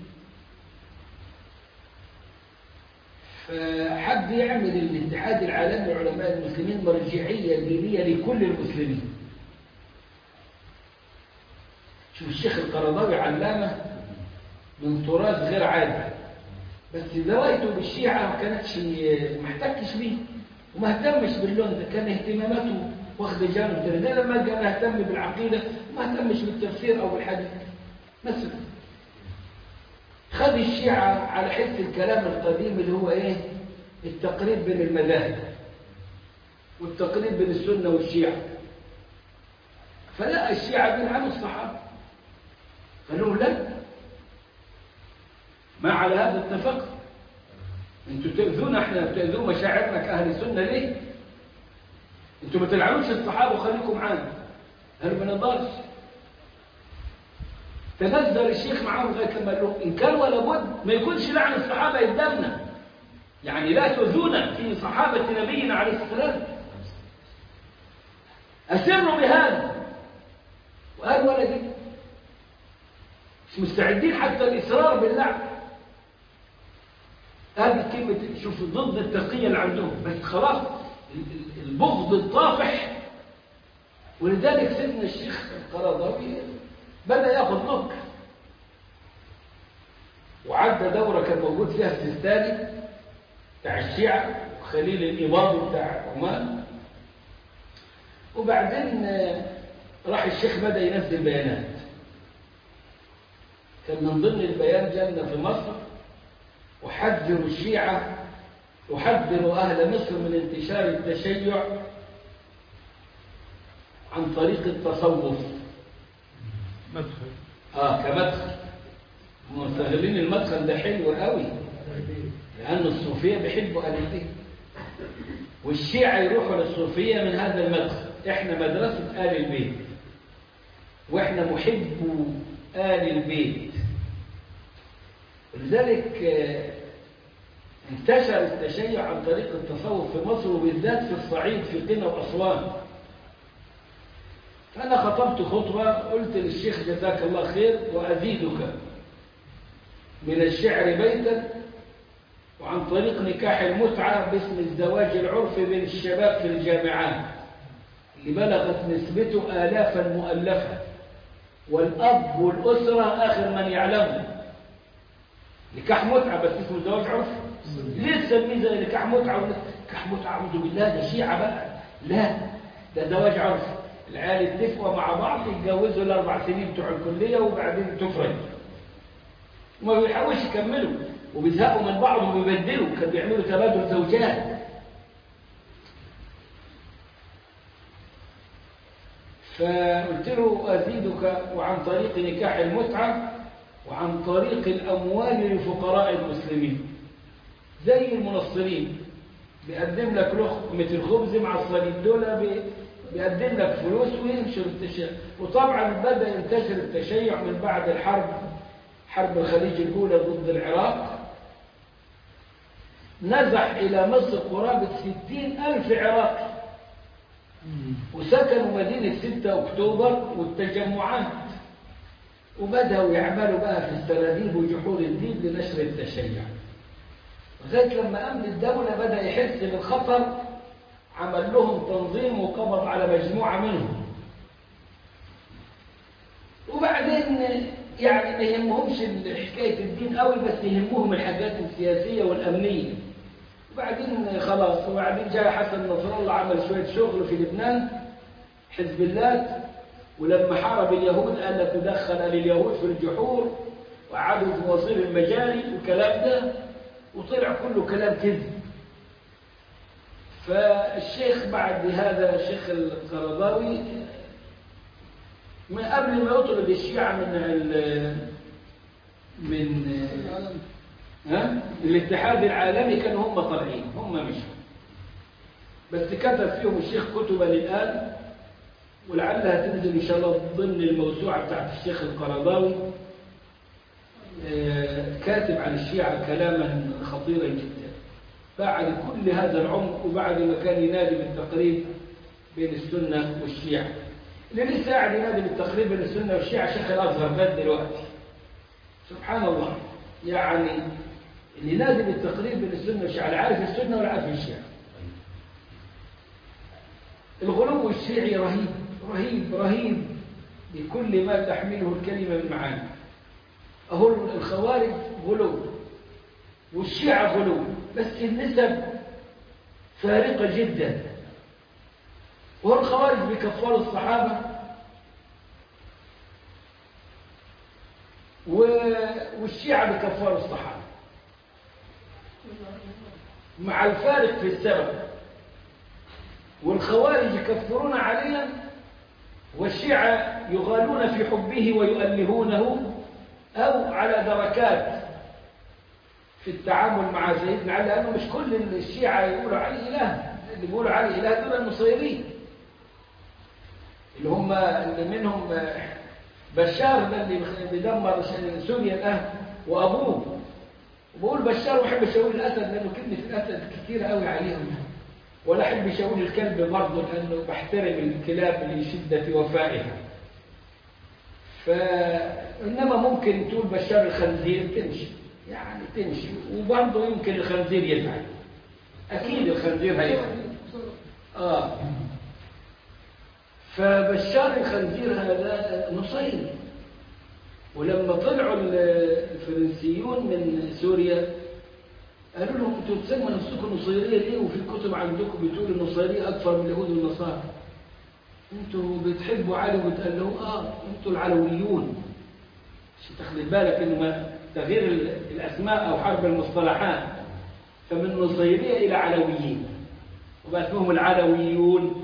A: فحب يعمل الاتحاد العالمي لعلماء المسلمين مرجعية دينية لكل المسلمين شوف الشيخ القرضاوي علامة من طراز غير عادي بس درايته بالشيعة ما كانتش ما احتكش بيه وما اهتمش باللون ده كان اهتماماته واخد جانب ده ده لما كان اهتم بالعقيدة ما اهتمش بالتفسير او بالحديث مثلا خد الشيعة على حس الكلام القديم اللي هو ايه التقريب بين المذاهب والتقريب بين السنة والشيعة فلا الشيعة بيلعنوا الصحابة قال لهم لا ما على هذا اتفق انتوا تأذون احنا بتأذون مشاعرنا كأهل السنة ليه انتوا ما تلعنوش الصحابة وخليكم معانا قالوا ما نقدرش تنزل الشيخ معاهم لغايه لما قال لهم ان كان ولا بد ما يكونش لعن الصحابه قدامنا يعني لا تؤذونا في صحابه نبينا عليه السلام اسروا بهذا وقال ولا دي مش مستعدين حتى الاصرار باللعن هذه كلمه شوف ضد التقيه اللي عندهم بس خلاص البغض الطافح ولذلك سيدنا الشيخ القرضاوي بدأ ياخذ نكر وعدى دورة كان موجود فيها السيستاني بتاع الشيعة وخليل الإباضي بتاع عمان وبعدين آه، راح الشيخ بدأ ينزل بيانات كان من ضمن البيان جالنا في مصر وحذروا الشيعة وحذروا أهل مصر من انتشار التشيع عن طريق التصوف
B: مدخل
A: اه كمدخل مستغلين المدخل ده حلو قوي لأن الصوفية بيحبوا أهل البيت والشيعة يروحوا للصوفية من هذا المدخل احنا مدرسة آل البيت واحنا محبو آل البيت لذلك آه، انتشر التشيع عن طريق التصوف في مصر وبالذات في الصعيد في قنا وأسوان فأنا خطبت خطبة قلت للشيخ جزاك الله خير وأزيدك من الشعر بيتا وعن طريق نكاح المتعة باسم الزواج العرفي بين الشباب في الجامعات اللي بلغت نسبته آلافا مؤلفة والأب والأسرة آخر من يعلمه نكاح متعة بس اسمه زواج عرفي ليه تسميه زي نكاح متعة ولا- نكاح متعة أعوذ بالله ده شيعة بقى لا ده زواج عرفي العيال يتفقوا مع بعض يتجوزوا الأربع سنين بتوع الكلية وبعدين تفرج وما بيحاولوش يكملوا وبيزهقوا من بعض وبيبدلوا كانوا بيعملوا تبادل زوجات فقلت له أزيدك وعن طريق نكاح المتعة وعن طريق الأموال لفقراء المسلمين زي المنصرين بيقدم لك لقمة الخبز مع الصليب دول بي- بيقدم لك فلوس وينشر التشيع وطبعا بدأ ينتشر التشيع من بعد الحرب حرب الخليج الأولى ضد العراق نزح إلى مصر قرابة ستين ألف عراقي وسكنوا مدينة 6 أكتوبر والتجمعات وبدأوا يعملوا بقى في السراديب وجحور الدين لنشر التشيع لغاية لما أمن الدولة بدأ يحس بالخطر عمل لهم تنظيم وقبض على مجموعة منهم وبعدين يعني ما يهمهمش حكاية الدين قوي بس يهمهم الحاجات السياسية والأمنية وبعدين خلاص وبعدين جاء حسن نصر الله عمل شوية شغل في لبنان حزب الله ولما حارب اليهود قال لك تدخل لليهود في الجحور وعادوا في مصير المجاري والكلام ده وطلع كله كلام كذب فالشيخ بعد هذا الشيخ القرضاوي من قبل ما يطرد الشيعة من ال من ها؟ الاتحاد العالمي كانوا هم طالعين هم مشوا بس كتب فيهم الشيخ كتبا الآن ولعلها تنزل إن شاء الله ضمن الموسوعة بتاعت الشيخ القرضاوي آه، كاتب عن الشيعة كلاما خطيرا جدا بعد كل هذا العمق وبعد ما كان ينادي بالتقريب بين السنة والشيعة اللي لسه قاعد ينادي بالتقريب بين السنة والشيعة شيخ الأزهر بد دلوقتي سبحان الله يعني اللي نادي بالتقريب بين السنة والشيعة لا عارف السنة ولا عارف الشيعة الغلو الشيعي رهيب رهيب رهيب بكل ما تحمله الكلمة من معاني أهو الخوارج غلو والشيعة غلو بس النسب فارقة جدا وهو الخوارج بكفار الصحابة و- والشيعة بكفار الصحابة مع الفارق في السبب والخوارج يكفرون عليا والشيعة يغالون في حبه ويؤلهونه أو على دركات في التعامل مع سيدنا علي لأنه مش كل الشيعة يقولوا علي إله اللي بيقولوا علي إله دول النصيرين اللي هم اللي منهم بشار ده اللي بيدمر سوريا الآن وأبوه وبقول بشار وأحب أشاور الأسد لأنه كلمة الأسد كتير قوي عليهم ولا أحب أشاور الكلب برضه لأنه بحترم الكلاب لشدة وفائها فإنما ممكن تقول بشار الخنزير تمشي يعني تمشي وبرضه يمكن الخنزير يفعل أكيد الخنزير هيفعل آه فبشار الخنزير هذا نصيري ولما طلعوا ال- الفرنسيون من سوريا قالوا لهم انتوا بتسموا نفسكم نصيريه ليه وفي كتب عندكم بتقول النصيريه اكثر من اليهود والنصارى انتوا بتحبوا علي وبتقلوا اه انتوا العلويون عشان تاخد بالك انه ما تغيير ال- الاسماء او حرب المصطلحات فمن نصيريه الى علويين وبقى اسمهم العلويون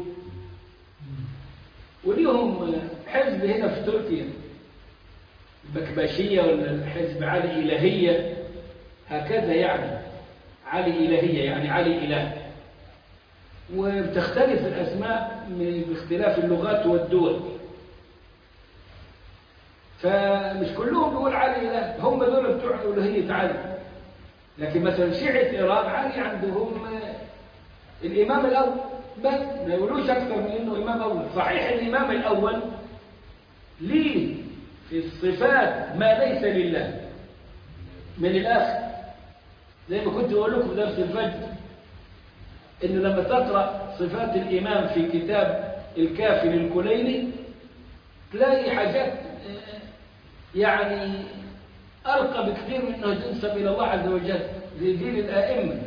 A: وليهم حزب هنا في تركيا البكباشية ولا الحزب علي إلهية هكذا يعني علي إلهية يعني علي إله وبتختلف الأسماء من- باختلاف اللغات والدول فمش كلهم بيقول علي إله هم دول بتوع ألوهية علي لكن مثلا شيعة إيران علي عندهم الإمام الأول بس ما يقولوش أكثر من إنه إمام أول صحيح الإمام الأول ليه في الصفات ما ليس لله من الآخر زي ما كنت أقول لكم في درس الفجر إنه لما تقرأ صفات الإمام في كتاب الكافي للكليني تلاقي حاجات آه، يعني أرقى بكثير من أنه تنسب إلى الله عز وجل زي جيل الآئمة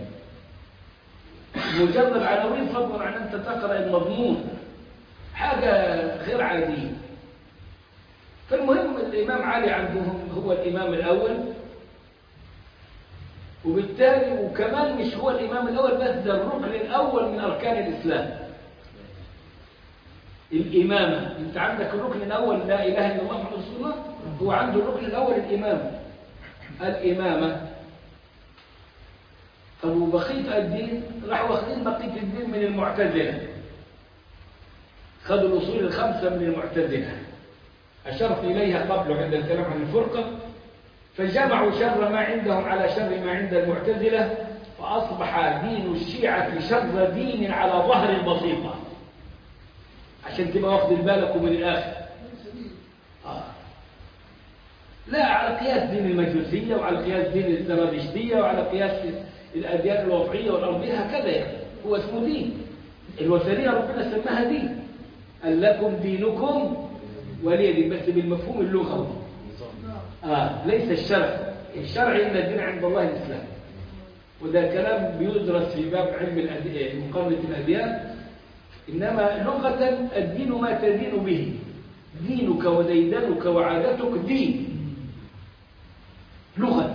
A: مجرد عناوين فضلا عن أنت تقرأ المضمون حاجة غير عادية فالمهم الإمام علي عندهم هو الإمام الأول وبالتالي وكمان مش هو الإمام الأول بس ده الركن الأول من أركان الإسلام الإمامة أنت عندك الركن الأول لا إله إلا الله محمد رسول الله هو عنده الركن الأول الإمامة الإمامة طب وبقية الدين راحوا واخدين بقية الدين من المعتزلة خدوا الأصول الخمسة من المعتزلة أشرت إليها قبل عند الكلام عن الفرقة فجمعوا شر ما عندهم على شر ما عند المعتزلة فأصبح دين الشيعة شر دين على ظهر البسيطة عشان تبقى واخد بالك من الآخر آه. لا على قياس دين المجوسية وعلى قياس دين الزرادشتية وعلى قياس الأديان الوضعية والأرضية هكذا يعني هو اسمه دين الوثنية ربنا سماها دين قال لكم دينكم ولي دين بس بالمفهوم اللغوي آه ليس الشرع الشرع إن الدين عند الله الإسلام وده كلام بيدرس في باب علم الأديان مقارنة الأديان إنما لغة الدين ما تدين به دينك وديدنك وعادتك دين لغة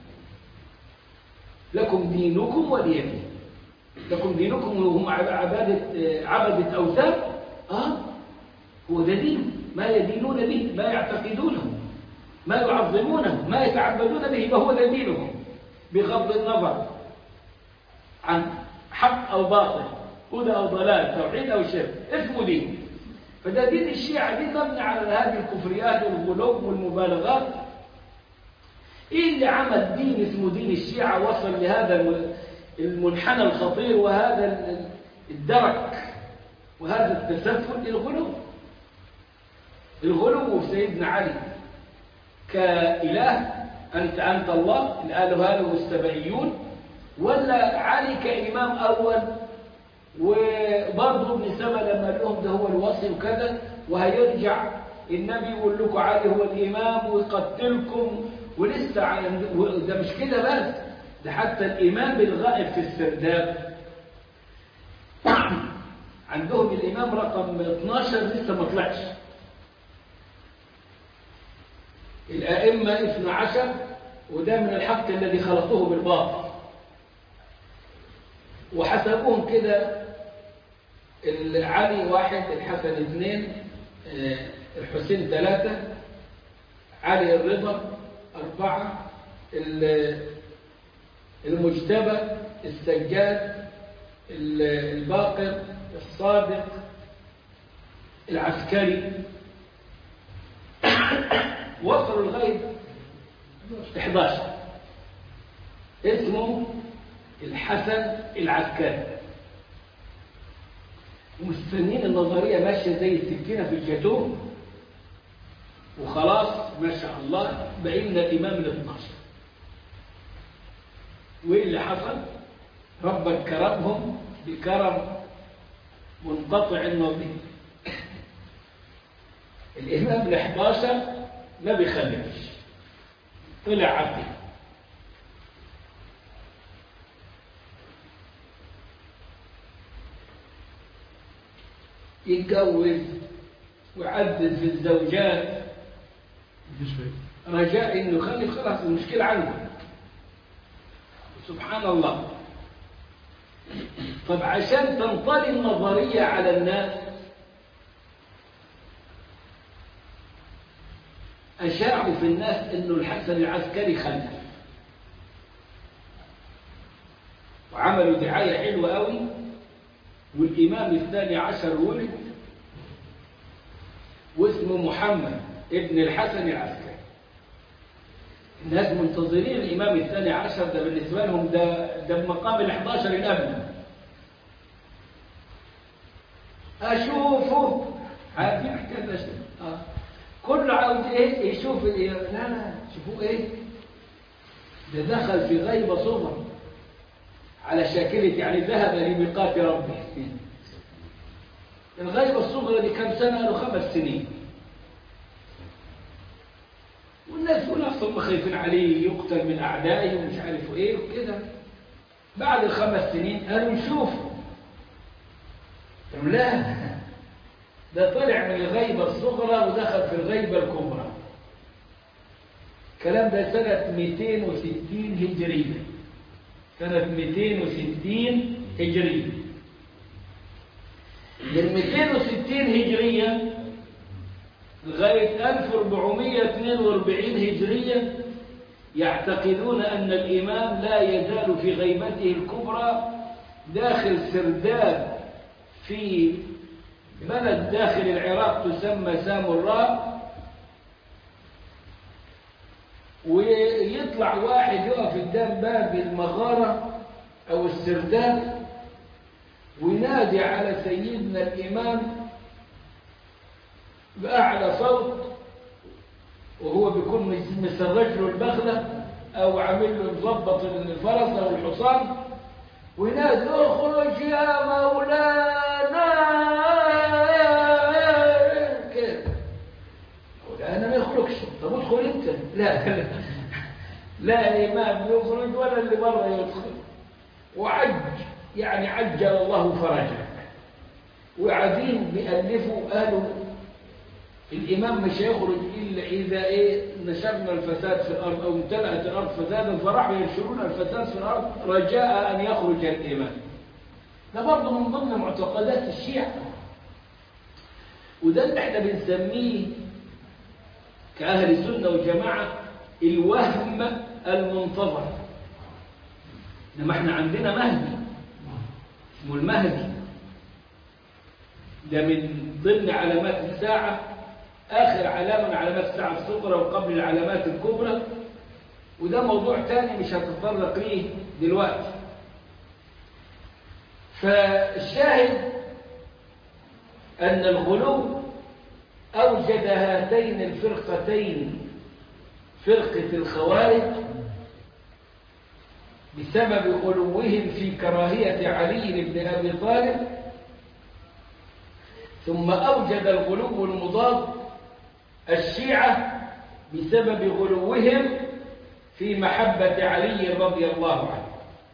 A: لكم دينكم ولي دين لكم دينكم وهم عبادة عبدة أوثان آه هو ده دين ما يدينون به ما يعتقدونه ما يعظمونه ما يتعبدون به فهو ده دينهم بغض النظر عن حق أو باطل هدى أو ضلال توحيد أو شرك اسمه دين فده دين الشيعة دين مبني على هذه الكفريات والغلو والمبالغات ايه اللي عمل دين اسمه دين الشيعة وصل لهذا المنحنى الخطير وهذا الدرك وهذا التسفل الغلو الغلو في سيدنا علي كإله أنت أنت الله الآله هذا والسبعيون ولا علي كإمام أول وبرضه ابن سبا لما قال لهم ده هو الوصي وكذا وهيرجع النبي يقول لكم علي هو الإمام ويقتلكم ولسه عند... ده مش كده بس ده حتى الإمام الغائب في السرداب عندهم الإمام رقم 12 لسه ما طلعش الأئمة 12 وده من الحق الذي خلقوه بالباطل وحسبوهم كده علي واحد الحسن اثنين الحسين ثلاثة علي الرضا أربعة المجتبى السجاد الباقر الصادق العسكري وصلوا لغاية 11 اسمه الحسن العسكري ومستنين النظرية ماشية زي السكينة في الجاتوه وخلاص ما شاء الله بقينا الإمام ال 12 وإيه اللي حصل؟ ربك كرمهم بكرم منقطع النظير الإمام ال 11 ما بيخلفش طلع عقل يتجوز ويعدد في الزوجات
B: مفيش فايدة
A: رجاء انه يخلف خلاص المشكله عنده سبحان الله طب عشان تنطلي النظريه على الناس اشاعوا في الناس انه الحسن العسكري خلف وعملوا دعايه حلوه قوي والامام الثاني عشر ولد واسمه محمد ابن الحسن العسكري الناس منتظرين الإمام الثاني عشر ده بالنسبة لهم ده ده بمقام ال 11 الأبنى أشوفه عارفين حكاية أشوف آه. كله عاوز إيه يشوف إيه لا لا شوفوه إيه ده دخل في غيبة صغر على شاكلة يعني ذهب لميقات ربه الغيبة الصغرى دي كم سنة له خمس سنين والناس يقول اصلا خايفين عليه يقتل من اعدائه ومش عارف ايه وكده بعد الخمس سنين قالوا نشوفه قالوا لا ده طلع من الغيبة الصغرى ودخل في الغيبة الكبرى الكلام ده سنة 260 هجرية سنة 260 هجرية من 260 هجرية لغاية 1442 هجرية يعتقدون أن الإمام لا يزال في غيبته الكبرى داخل سرداب في بلد داخل العراق تسمى سامراء ويطلع واحد يقف قدام باب المغارة أو السرداب وينادي على سيدنا الإمام بأعلى صوت وهو بيكون مسرج له البغلة أو عامل له مظبط الفرس أو الحصان وينادي اخرج يا مولانا كده مولانا ما يخرجش طب ادخل انت لا لا لا الإمام يخرج ولا اللي بره يدخل وعج يعني عجل الله فرجك وقاعدين بيألفوا قالوا الإمام مش هيخرج إلا إذا إيه نشرنا الفساد في الأرض أو امتلأت الأرض فسادا فراحوا ينشرون الفساد في الأرض رجاء أن يخرج الإمام ده برضه من ضمن معتقدات الشيعة وده اللي احنا بنسميه كأهل سنة وجماعة الوهم المنتظر لما احنا عندنا مهدي اسمه المهدي ده من ضمن علامات الساعة آخر علامة من علامات الساعة الصغرى وقبل العلامات الكبرى وده موضوع تاني مش هتطرق ليه دلوقتي فالشاهد أن الغلو أوجد هاتين الفرقتين فرقة الخوارج بسبب غلوهم في كراهية علي بن أبي طالب ثم أوجد الغلو المضاد الشيعة بسبب غلوهم في محبة علي رضي الله عنه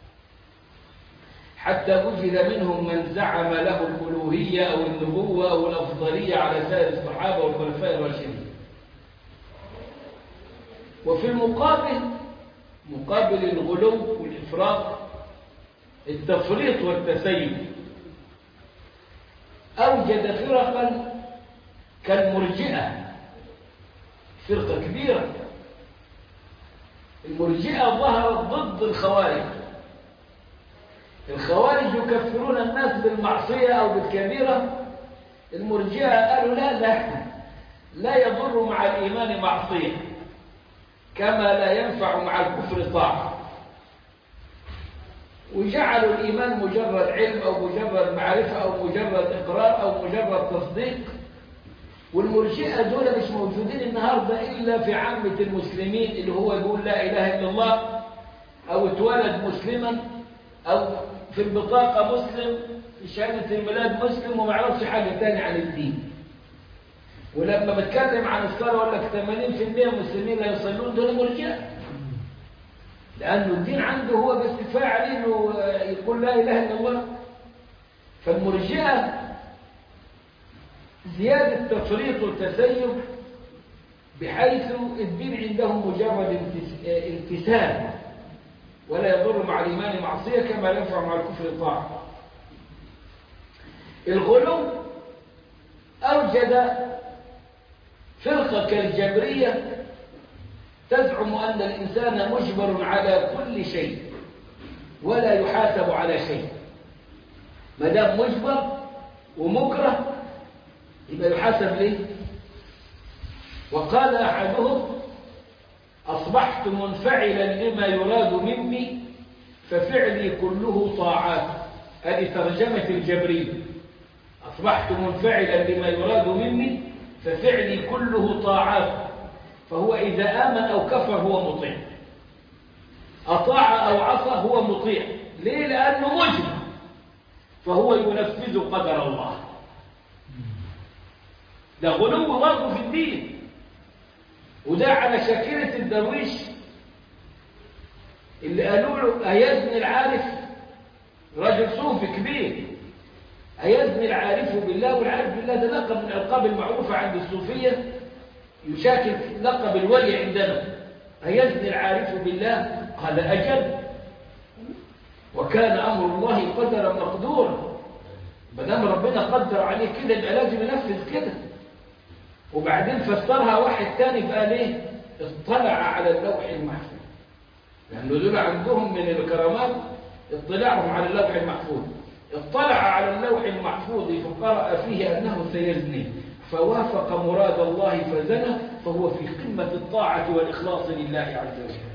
A: حتى وجد منهم من زعم له الألوهية أو النبوة أو الأفضلية على سائر الصحابة والخلفاء الراشدين وفي المقابل مقابل الغلو والإفراط التفريط والتسيب أوجد فرقا كالمرجئة فرقة كبيرة المرجئة ظهرت ضد الخوارج الخوارج يكفرون الناس بالمعصية أو بالكبيرة المرجئة قالوا لا لا لا يضر مع الإيمان معصية كما لا ينفع مع الكفر طاعة وجعلوا الإيمان مجرد علم أو مجرد معرفة أو مجرد إقرار أو مجرد تصديق والمرجئة دول مش موجودين النهاردة إلا في عامة المسلمين اللي هو يقول لا إله إلا الله أو اتولد مسلما أو في البطاقة مسلم في شهادة الميلاد مسلم وما يعرفش حاجة تانية عن الدين ولما بتكلم عن الصلاة أقول لك 80% من المسلمين لا يصلون دول مرجئة لأنه الدين عنده هو بس كفاية عليه إنه يقول لا إله إلا الله فالمرجئة زيادة تفريط وتسيب بحيث الدين عندهم مجرد امتس- امتثال ولا يضر مع الإيمان معصية كما لا ينفع مع الكفر طاعة الغلو أوجد فرقة كالجبرية تزعم أن الإنسان مجبر على كل شيء ولا يحاسب على شيء ما دام مجبر ومكره يبقى يحاسب ليه وقال أحدهم أصبحت منفعلا لما يراد مني ففعلي كله طاعات هذه ترجمة الجبري أصبحت منفعلا لما يراد مني ففعلي كله طاعات فهو إذا آمن أو كفر هو مطيع أطاع أو عصى هو مطيع ليه؟ لأنه مجبر فهو ينفذ قدر الله ده غلو برضه في الدين وده على شاكلة الدرويش اللي قالوا له أيزني العارف رجل صوفي كبير أيزني العارف بالله والعارف بالله ده لقب من الألقاب المعروفة عند الصوفية يشاكل لقب الولي عندنا أيزني العارف بالله قال أجل وكان أمر الله قدرا مقدورا ما دام ربنا قدر عليه كده يبقى لازم ينفذ كده وبعدين فسرها واحد تاني فقال ايه اطلع على اللوح المحفوظ لأنه دول عندهم من الكرامات اطلاعهم على اللوح المحفوظ اطلع على اللوح المحفوظ فقرأ فيه أنه سيزني فوافق مراد الله فزنى فهو في قمة الطاعة والإخلاص لله عز وجل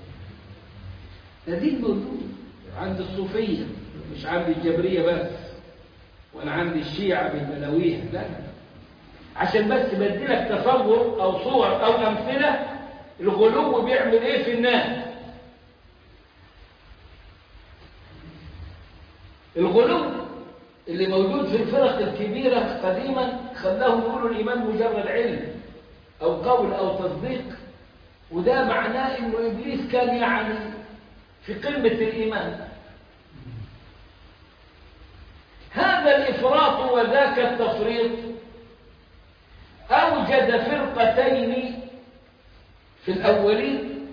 A: هذه موجود عند الصوفية مش عند الجبرية بس ولا عند الشيعة بالملاوية لا عشان بس بديلك تصور أو صور أو أمثلة الغلو بيعمل إيه في الناس الغلو اللي موجود في الفرق الكبيرة قديما خلاهم يقولوا الإيمان مجرد علم أو قول أو تصديق وده معناه إنه إبليس كان يعني في قمة الإيمان هذا الإفراط وذاك التفريط أوجد فرقتين في الأولين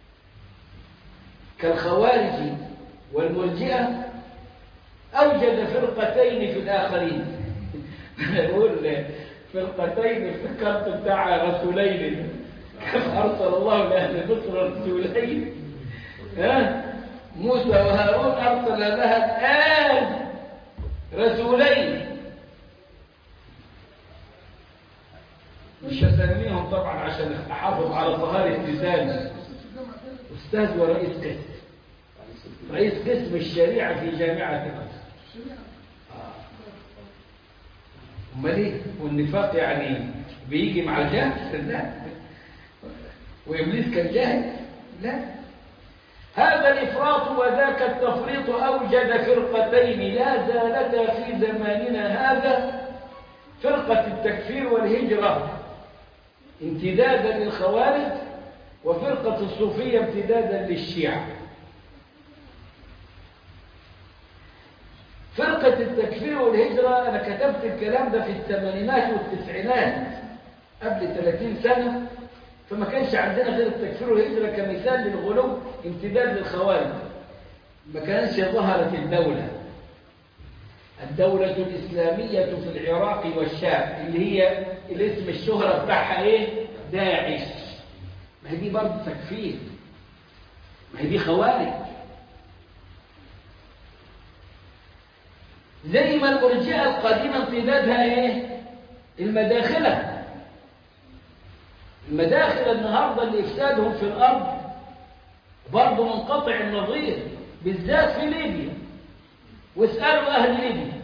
A: كالخوارج والمرجئة أوجد فرقتين في الآخرين يقول فرقتين افتكرت بتاع رسولين كم أرسل الله لأهل مصر رسولين ها موسى وهارون أرسل لها الآن رسولين مش هسميهم طبعا عشان احافظ على طهارة لساني استاذ ورئيس قسم رئيس قسم الشريعة في جامعة مصر امال ايه والنفاق يعني بيجي مع الجهل لا وابليس كان جاهل لا هذا الافراط وذاك التفريط اوجد فرقتين لا زالتا في زماننا هذا فرقة التكفير والهجرة امتدادا للخوارج وفرقة الصوفية امتدادا للشيعة فرقة التكفير والهجرة أنا كتبت الكلام ده في الثمانينات والتسعينات قبل 30 سنة فما كانش عندنا غير التكفير والهجرة كمثال للغلو امتداد للخوارج ما كانش ظهرت الدولة الدولة الإسلامية في العراق والشام اللي هي الاسم الشهرة بتاعها ايه داعش ما هي دي برضه تكفير ما هي دي خوارج زي ما المرجئة القديمة امتدادها ايه المداخلة المداخل النهاردة اللي افسادهم في الأرض برضه منقطع النظير بالذات في ليبيا واسألوا أهل ليبيا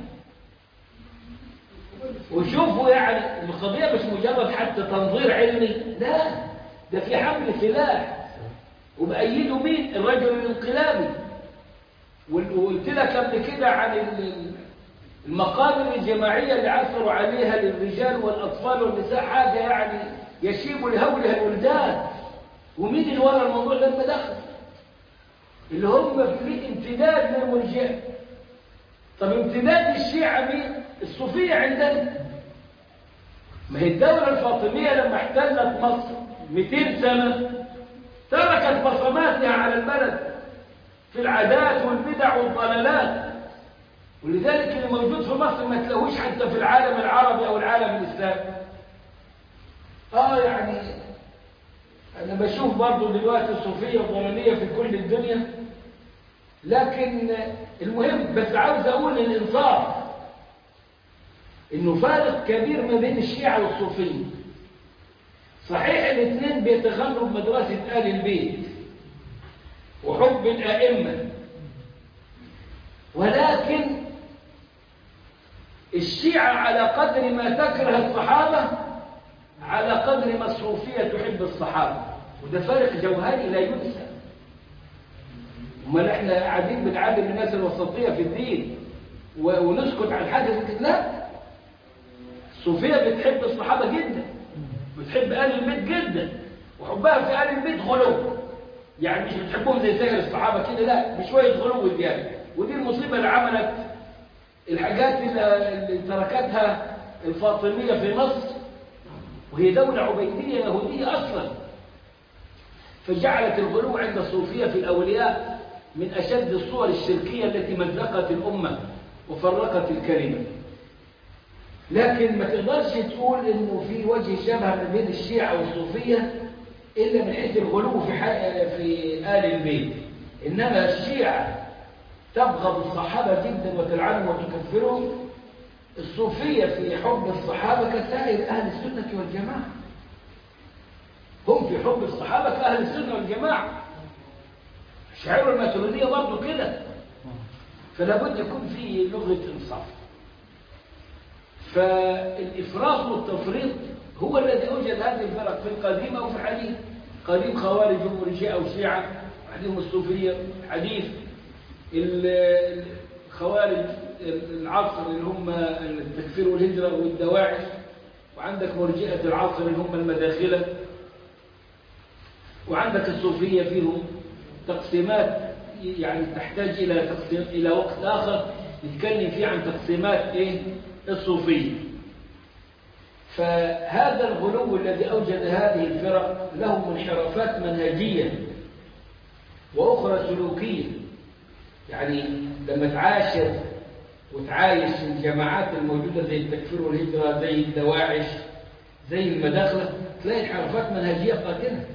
A: وشوفوا يعني القضية مش مجرد حتى تنظير علمي لا ده في حمل سلاح وبأيده مين الرجل الانقلابي وقلت لك قبل كده عن المقابر الجماعية اللي عثروا عليها للرجال والأطفال والنساء حاجة يعني يشيب لهولها الولدان ومين اللي ورا الموضوع لما دخل اللي هم في امتداد من المرجئة طب امتداد الشيعة مين الصوفية عندنا ما هي الدولة الفاطمية لما احتلت مصر 200 سنة تركت بصماتها على البلد في العادات والبدع والضلالات ولذلك اللي موجود في مصر ما تلاقوش حتى في العالم العربي او العالم الاسلامي اه يعني انا بشوف برضو دلوقتي الصوفيه الضلاليه في كل الدنيا لكن المهم بس عاوز اقول الانصاف انه فارق كبير ما بين الشيعه والصوفيه صحيح الاثنين بيتغنوا بمدرسه ال البيت وحب الائمه ولكن الشيعة على قدر ما تكره الصحابة على قدر ما الصوفية تحب الصحابة وده فرق جوهري لا ينسى امال احنا قاعدين بنعلم الناس الوسطية في الدين و- ونسكت عن حاجة زي كده لا الصوفية بتحب الصحابة جدا بتحب آل البيت جدا وحبها في آل البيت غلو يعني مش بتحبهم زي سائر الصحابة كده لا بشوية غلو زيادة ودي المصيبة اللي عملت الحاجات اللي اللي تركتها الفاطمية في مصر وهي دولة عبيدية يهودية أصلا فجعلت الغلو عند الصوفية في الأولياء من أشد الصور الشركية التي مزقت الأمة وفرقت الكلمة لكن ما تقدرش تقول انه في وجه شبه ما بين الشيعة والصوفية إلا من حيث الغلو في, حق- في آل البيت إنما الشيعة تبغض الصحابة جدا وتلعنهم وتكفرهم الصوفية في حب الصحابة كسائر أهل السنة والجماعة هم في حب الصحابة كأهل السنة والجماعة شعور الماتريدية برضه كده فلا بد يكون في لغة إنصاف فالإفراط والتفريط هو الذي أوجد هذه الفرق في القديم أو في الحديث قديم خوارج ومرجئة وشيعة وحديث الصوفية حديث ال- الخوارج العصر اللي هم التكفير والهجرة والدواعش وعندك مرجئة العصر اللي هم المداخلة وعندك الصوفية فيهم تقسيمات يعني تحتاج إلى تقسيم إلى وقت آخر نتكلم فيه عن تقسيمات إيه الصوفية فهذا الغلو الذي أوجد هذه الفرق له منحرفات منهجية وأخرى سلوكية يعني لما تعاشر وتعايش الجماعات الموجودة زي التكفير والهجرة زي الدواعش زي المداخلة تلاقي انحرافات منهجية قاتلة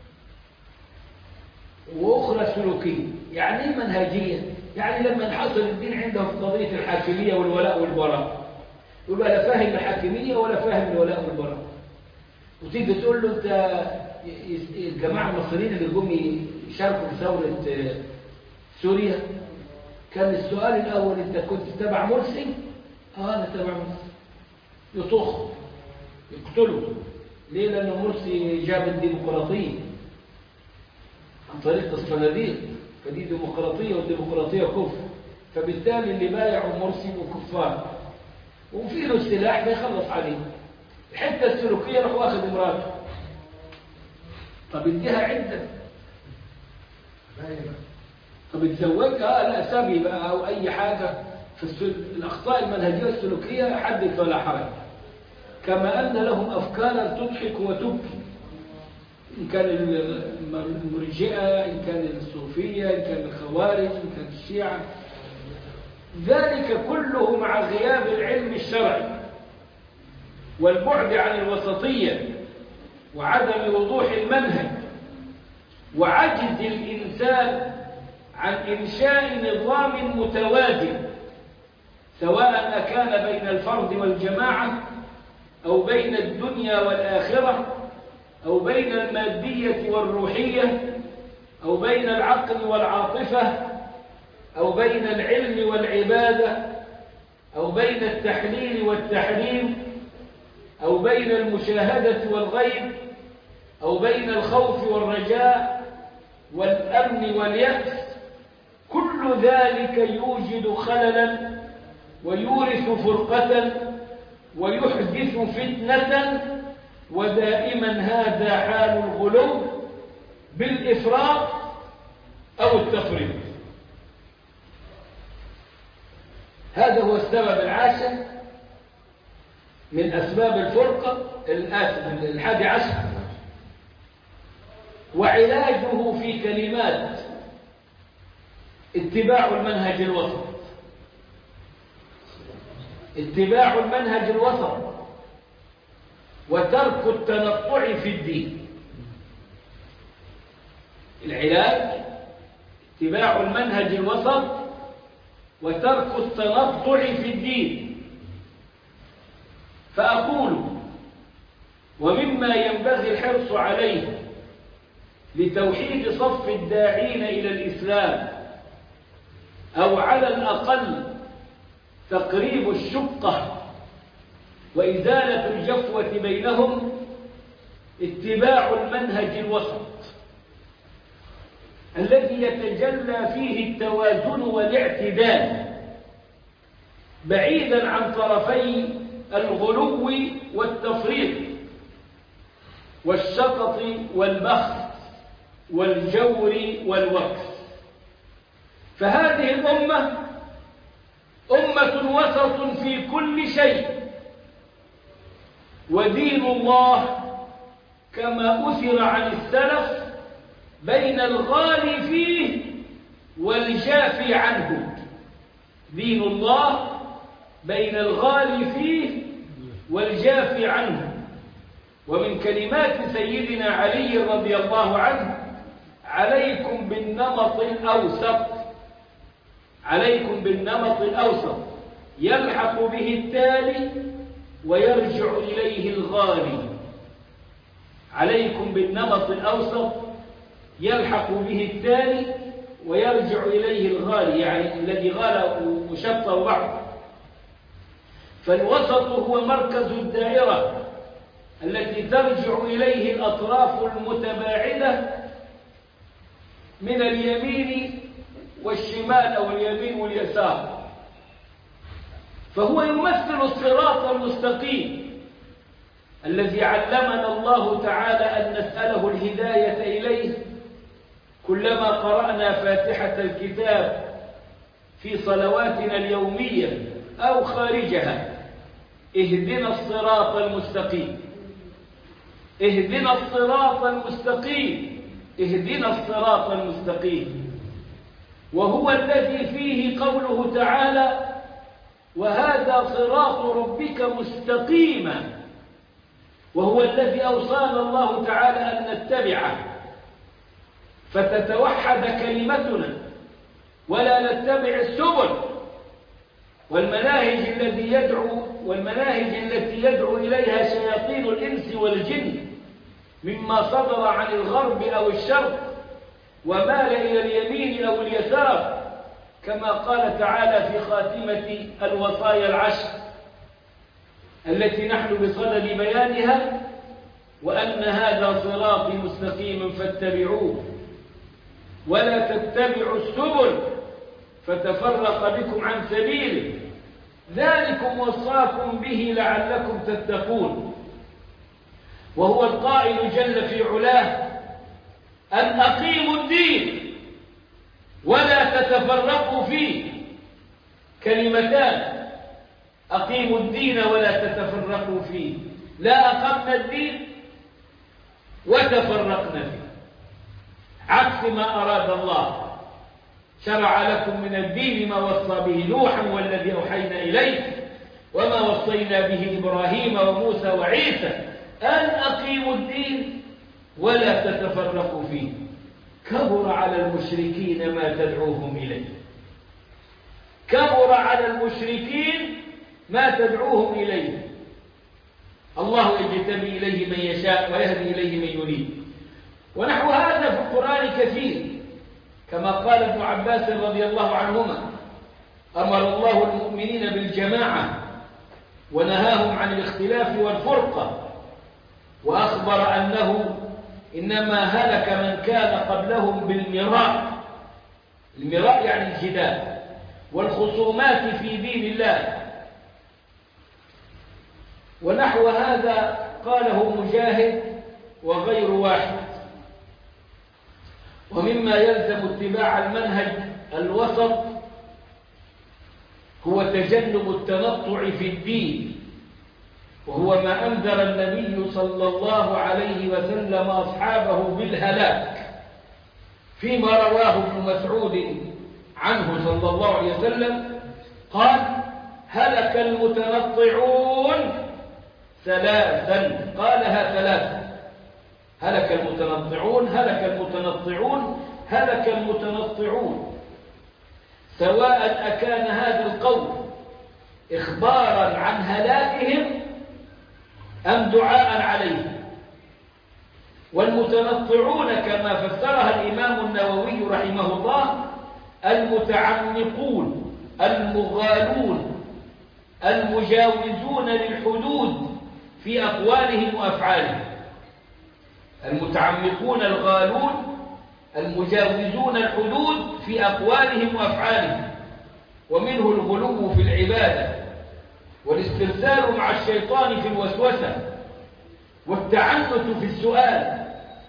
A: وأخرى سلوكية يعني ايه منهجية؟ يعني لما انحصر الدين عندهم في قضية الحاكمية والولاء والبراء يبقى لا فاهم الحاكمية ولا فاهم الولاء والبراء وتيجي تقول له انت الجماعة المصريين اللي جم يشاركوا في ثورة آه، سوريا كان السؤال الأول أنت كنت تبع مرسي؟ آه أنا تبع مرسي يطخ يقتله ليه؟ لأن مرسي جاب الديمقراطية عن طريق الصناديق فدي ديمقراطية والديمقراطية كفر فبالتالي اللي بايعوا مرسي وكفار وفي له السلاح بيخلص عليه الحتة السلوكية راح واخد مراته طب اديها عدة طب اتزوجها لا سبي بقى او اي حاجة في السل... الاخطاء المنهجية السلوكية حدث ولا حرج كما ان لهم افكارا تضحك وتبكي ان كان الم- المرجئة ان كان الصوفية ان كان الخوارج ان كان الشيعة ذلك كله مع غياب العلم الشرعي والبعد عن الوسطية وعدم وضوح المنهج وعجز الإنسان عن إنشاء نظام متوازن سواء أكان بين الفرد والجماعة أو بين الدنيا والآخرة أو بين المادية والروحية أو بين العقل والعاطفة أو بين العلم والعبادة أو بين التحليل والتحريم أو بين المشاهدة والغيب أو بين الخوف والرجاء والأمن واليأس كل ذلك يوجد خللا ويورث فرقة ويحدث فتنة ودائما هذا حال الغلو بالإفراط أو التفريط هذا هو السبب العاشر من أسباب الفرقة الآسف الحادي عشر وعلاجه في كلمات اتباع المنهج الوسط اتباع المنهج الوسط وترك التنطع في الدين العلاج اتباع المنهج الوسط وترك التنطع في الدين فأقول ومما ينبغي الحرص عليه لتوحيد صف الداعين إلى الإسلام أو على الأقل تقريب الشقة وإزالة الجفوة بينهم اتباع المنهج الوسط الذي يتجلى فيه التوازن والاعتدال بعيدا عن طرفي الغلو والتفريط والشطط والبخت والجور والوكس فهذه الأمة أمة وسط في كل شيء ودين الله كما أثر عن السلف بين الغالي فيه والجافي عنه دين الله بين الغالي فيه والجافي عنه ومن كلمات سيدنا علي رضي الله عنه عليكم بالنمط الأوسط عليكم بالنمط الأوسط يلحق به التالي ويرجع إليه الغالي عليكم بالنمط الأوسط يلحق به التالي ويرجع إليه الغالي يعني الذي غال وشطر بعض فالوسط هو مركز الدائرة التي ترجع إليه الأطراف المتباعدة من اليمين والشمال أو اليمين واليسار فهو يمثل الصراط المستقيم الذي علمنا الله تعالى أن نسأله الهداية إليه كلما قرأنا فاتحة الكتاب في صلواتنا اليومية أو خارجها اهدنا الصراط المستقيم اهدنا الصراط المستقيم اهدنا الصراط المستقيم وهو الذي فيه قوله تعالى وهذا صراط ربك مستقيما وهو الذي أوصانا الله تعالى أن نتبعه فتتوحد كلمتنا ولا نتبع السبل والمناهج الذي يدعو والمناهج التي يدعو إليها شياطين الإنس والجن مما صدر عن الغرب أو الشرق ومال إلى اليمين أو اليسار كما قال تعالى في خاتمة الوصايا العشر التي نحن بصدد بيانها وأن هذا صراطي مستقيما فاتبعوه ولا تتبعوا السبل فتفرق بكم عن سبيله ذلكم وصاكم به لعلكم تتقون وهو القائل جل في علاه أن أقيموا الدين ولا تتفرقوا فيه كلمتان أقيموا الدين ولا تتفرقوا فيه لا أقمنا الدين وتفرقنا فيه عكس ما أراد الله شرع لكم من الدين ما وصى به نوحا والذي أوحينا إليه وما وصينا به إبراهيم وموسى وعيسى أن أقيموا الدين ولا تتفرقوا فيه كبر على المشركين ما تدعوهم إليه كبر على المشركين ما تدعوهم إليه الله يجتبي إليه من يشاء ويهدي إليه من يريد ونحو هذا في القرآن كثير كما قال ابن عباس رضي الله عنهما أمر الله المؤمنين بالجماعة ونهاهم عن الاختلاف والفرقة وأخبر أنه إنما هلك من كان قبلهم بالمراء المراء يعني الجدال والخصومات في دين الله ونحو هذا قاله مجاهد وغير واحد ومما يلزم اتباع المنهج الوسط هو تجنب التنطع في الدين وهو ما أنذر النبي صلى الله عليه وسلم أصحابه بالهلاك فيما رواه ابن مسعود عنه صلى الله عليه وسلم قال هلك المتنطعون ثلاثا قالها ثلاثا هلك المتنطعون هلك المتنطعون هلك المتنطعون سواء أكان هذا القول إخبارا عن هلاكهم أم دعاء عليهم والمتنطعون كما فسرها الإمام النووي رحمه الله المتعمقون المغالون المجاوزون للحدود في أقوالهم وأفعالهم المتعمقون الغالون المجاوزون الحدود في أقوالهم وأفعالهم ومنه الغلو في العبادة والاسترسال مع الشيطان في الوسوسة والتعنت في السؤال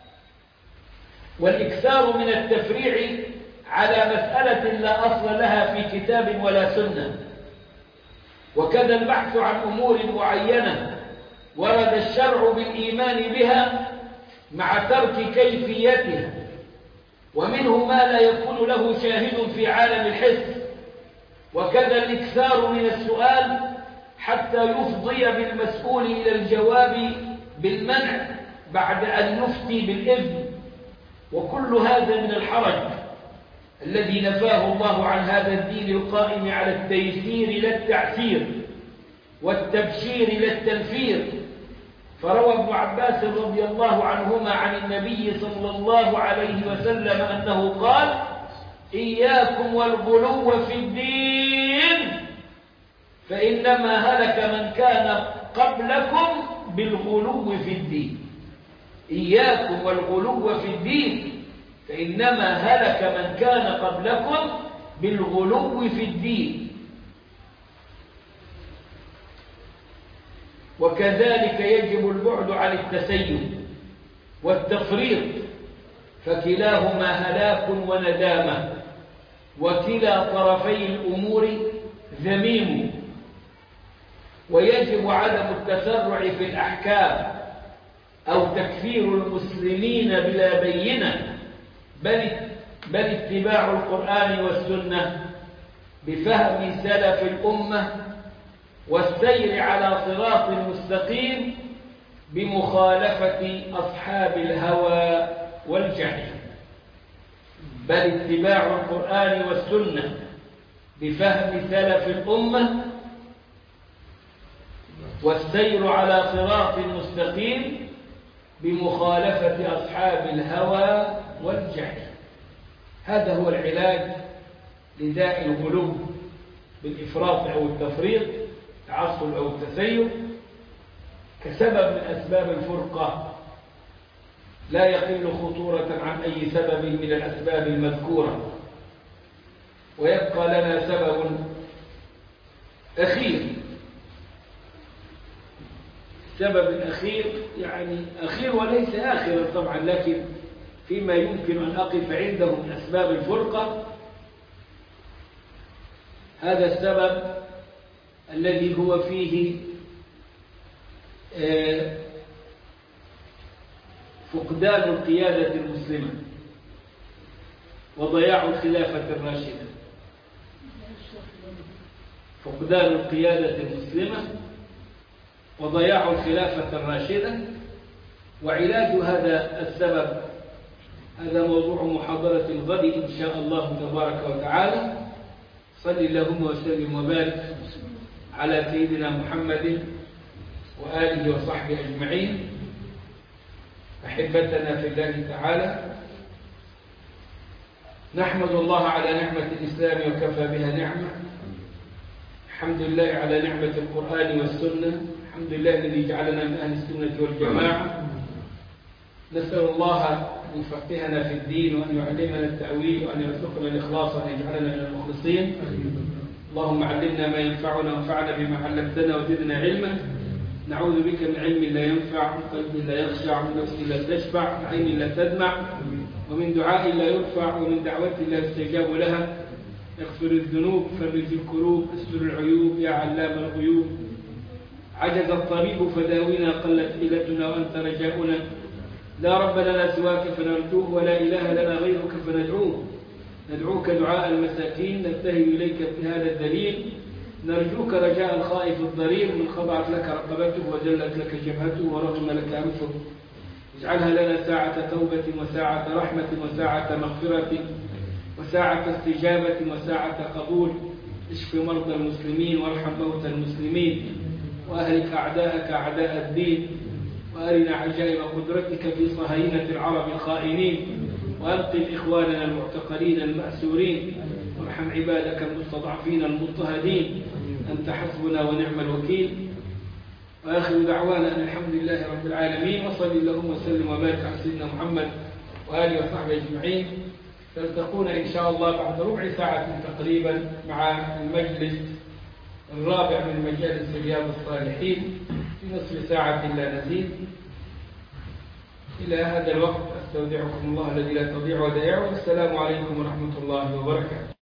A: والإكثار من التفريع على مسألة لا أصل لها في كتاب ولا سنة وكذا البحث عن أمور معينة ورد الشرع بالإيمان بها مع ترك كيفيتها ومنه ما لا يكون له شاهد في عالم الحس وكذا الإكثار من السؤال حتى يفضي بالمسؤول إلى الجواب بالمنع بعد أن يفتي بالإذن وكل هذا من الحرج الذي نفاه الله عن هذا الدين القائم على التيسير لا التعسير والتبشير لا التنفير فروى ابن عباس رضي الله عنهما عن النبي صلى الله عليه وسلم أنه قال إياكم والغلو في الدين فإنما هلك من كان قبلكم بالغلو في الدين إياكم والغلو في الدين فإنما هلك من كان قبلكم بالغلو في الدين وكذلك يجب البعد عن التسيب والتفريط فكلاهما هلاك وندامة وكلا طرفي الأمور ذميم ويجب عدم التسرع في الأحكام أو تكفير المسلمين بلا بينة بل, بل اتباع القرآن والسنة بفهم سلف الأمة والسير على صراط مستقيم بمخالفة أصحاب الهوى والجحيم بل اتباع القرآن والسنة بفهم سلف الأمة والسير على صراط مستقيم بمخالفة أصحاب الهوى والجحيم هذا هو العلاج لداء القلوب بالإفراط أو التفريط التعصب أو التسيب كسبب من أسباب الفرقة لا يقل خطورة عن أي سبب من الأسباب المذكورة ويبقى لنا سبب أخير سبب أخير يعني أخير وليس آخرا طبعا لكن فيما يمكن أن أقف عنده من أسباب الفرقة هذا السبب الذي هو فيه فقدان القيادة المسلمة وضياع الخلافة الراشدة فقدان القيادة المسلمة وضياع الخلافة الراشدة وعلاج هذا السبب هذا موضوع محاضرة الغد إن شاء الله تبارك وتعالى صل اللهم وسلم وبارك على سيدنا محمد وآله وصحبه أجمعين أحبتنا في الله تعالى نحمد الله على نعمة الإسلام وكفى بها نعمة الحمد لله على نعمة القرآن والسنة الحمد لله الذي جعلنا من أهل السنة والجماعة نسأل الله أن يفقهنا في الدين وأن يعلمنا التأويل وأن يرزقنا الإخلاص وأن يجعلنا من المخلصين اللهم علمنا ما ينفعنا وانفعنا بما علمتنا وزدنا علما نعوذ بك من علم لا ينفع من قلب لا يخشع من نفس لا تشفع من عين لا تدمع ومن دعاء لا يرفع ومن دعوة لا يستجاب لها اغفر الذنوب فرج الكروب استر العيوب يا علام الغيوب عجز الطبيب فداونا قلت حيلتنا وانت رجاؤنا لا رب لنا سواك فنرجوه ولا اله لنا غيرك فندعوه ندعوك دعاء المساكين نبتهل اليك في هذا الدليل نرجوك رجاء الخائف الضرير من خضعت لك رقبته وجلت لك جبهته ورغم لك انفه اجعلها لنا ساعة توبة وساعة رحمة وساعة مغفرة وساعة استجابة وساعة قبول اشف مرضى المسلمين وارحم موتى المسلمين وأهلك أعداءك أعداء الدين وأرنا عجائب قدرتك في صهاينة العرب الخائنين وأنقذ إخواننا المعتقلين المأسورين وارحم عبادك المستضعفين المضطهدين أنت حسبنا ونعم الوكيل وآخر دعوانا أن الحمد لله رب العالمين وصل اللهم وسلم وبارك على سيدنا محمد وآله وصحبه أجمعين تلتقون إن شاء الله بعد ربع ساعة تقريبا مع المجلس الرابع من مجالس رياض الصالحين في نصف ساعة لا نزيد إلى هذا الوقت أستودعكم الله الذي لا تضيع ودائعه والسلام عليكم ورحمة الله وبركاته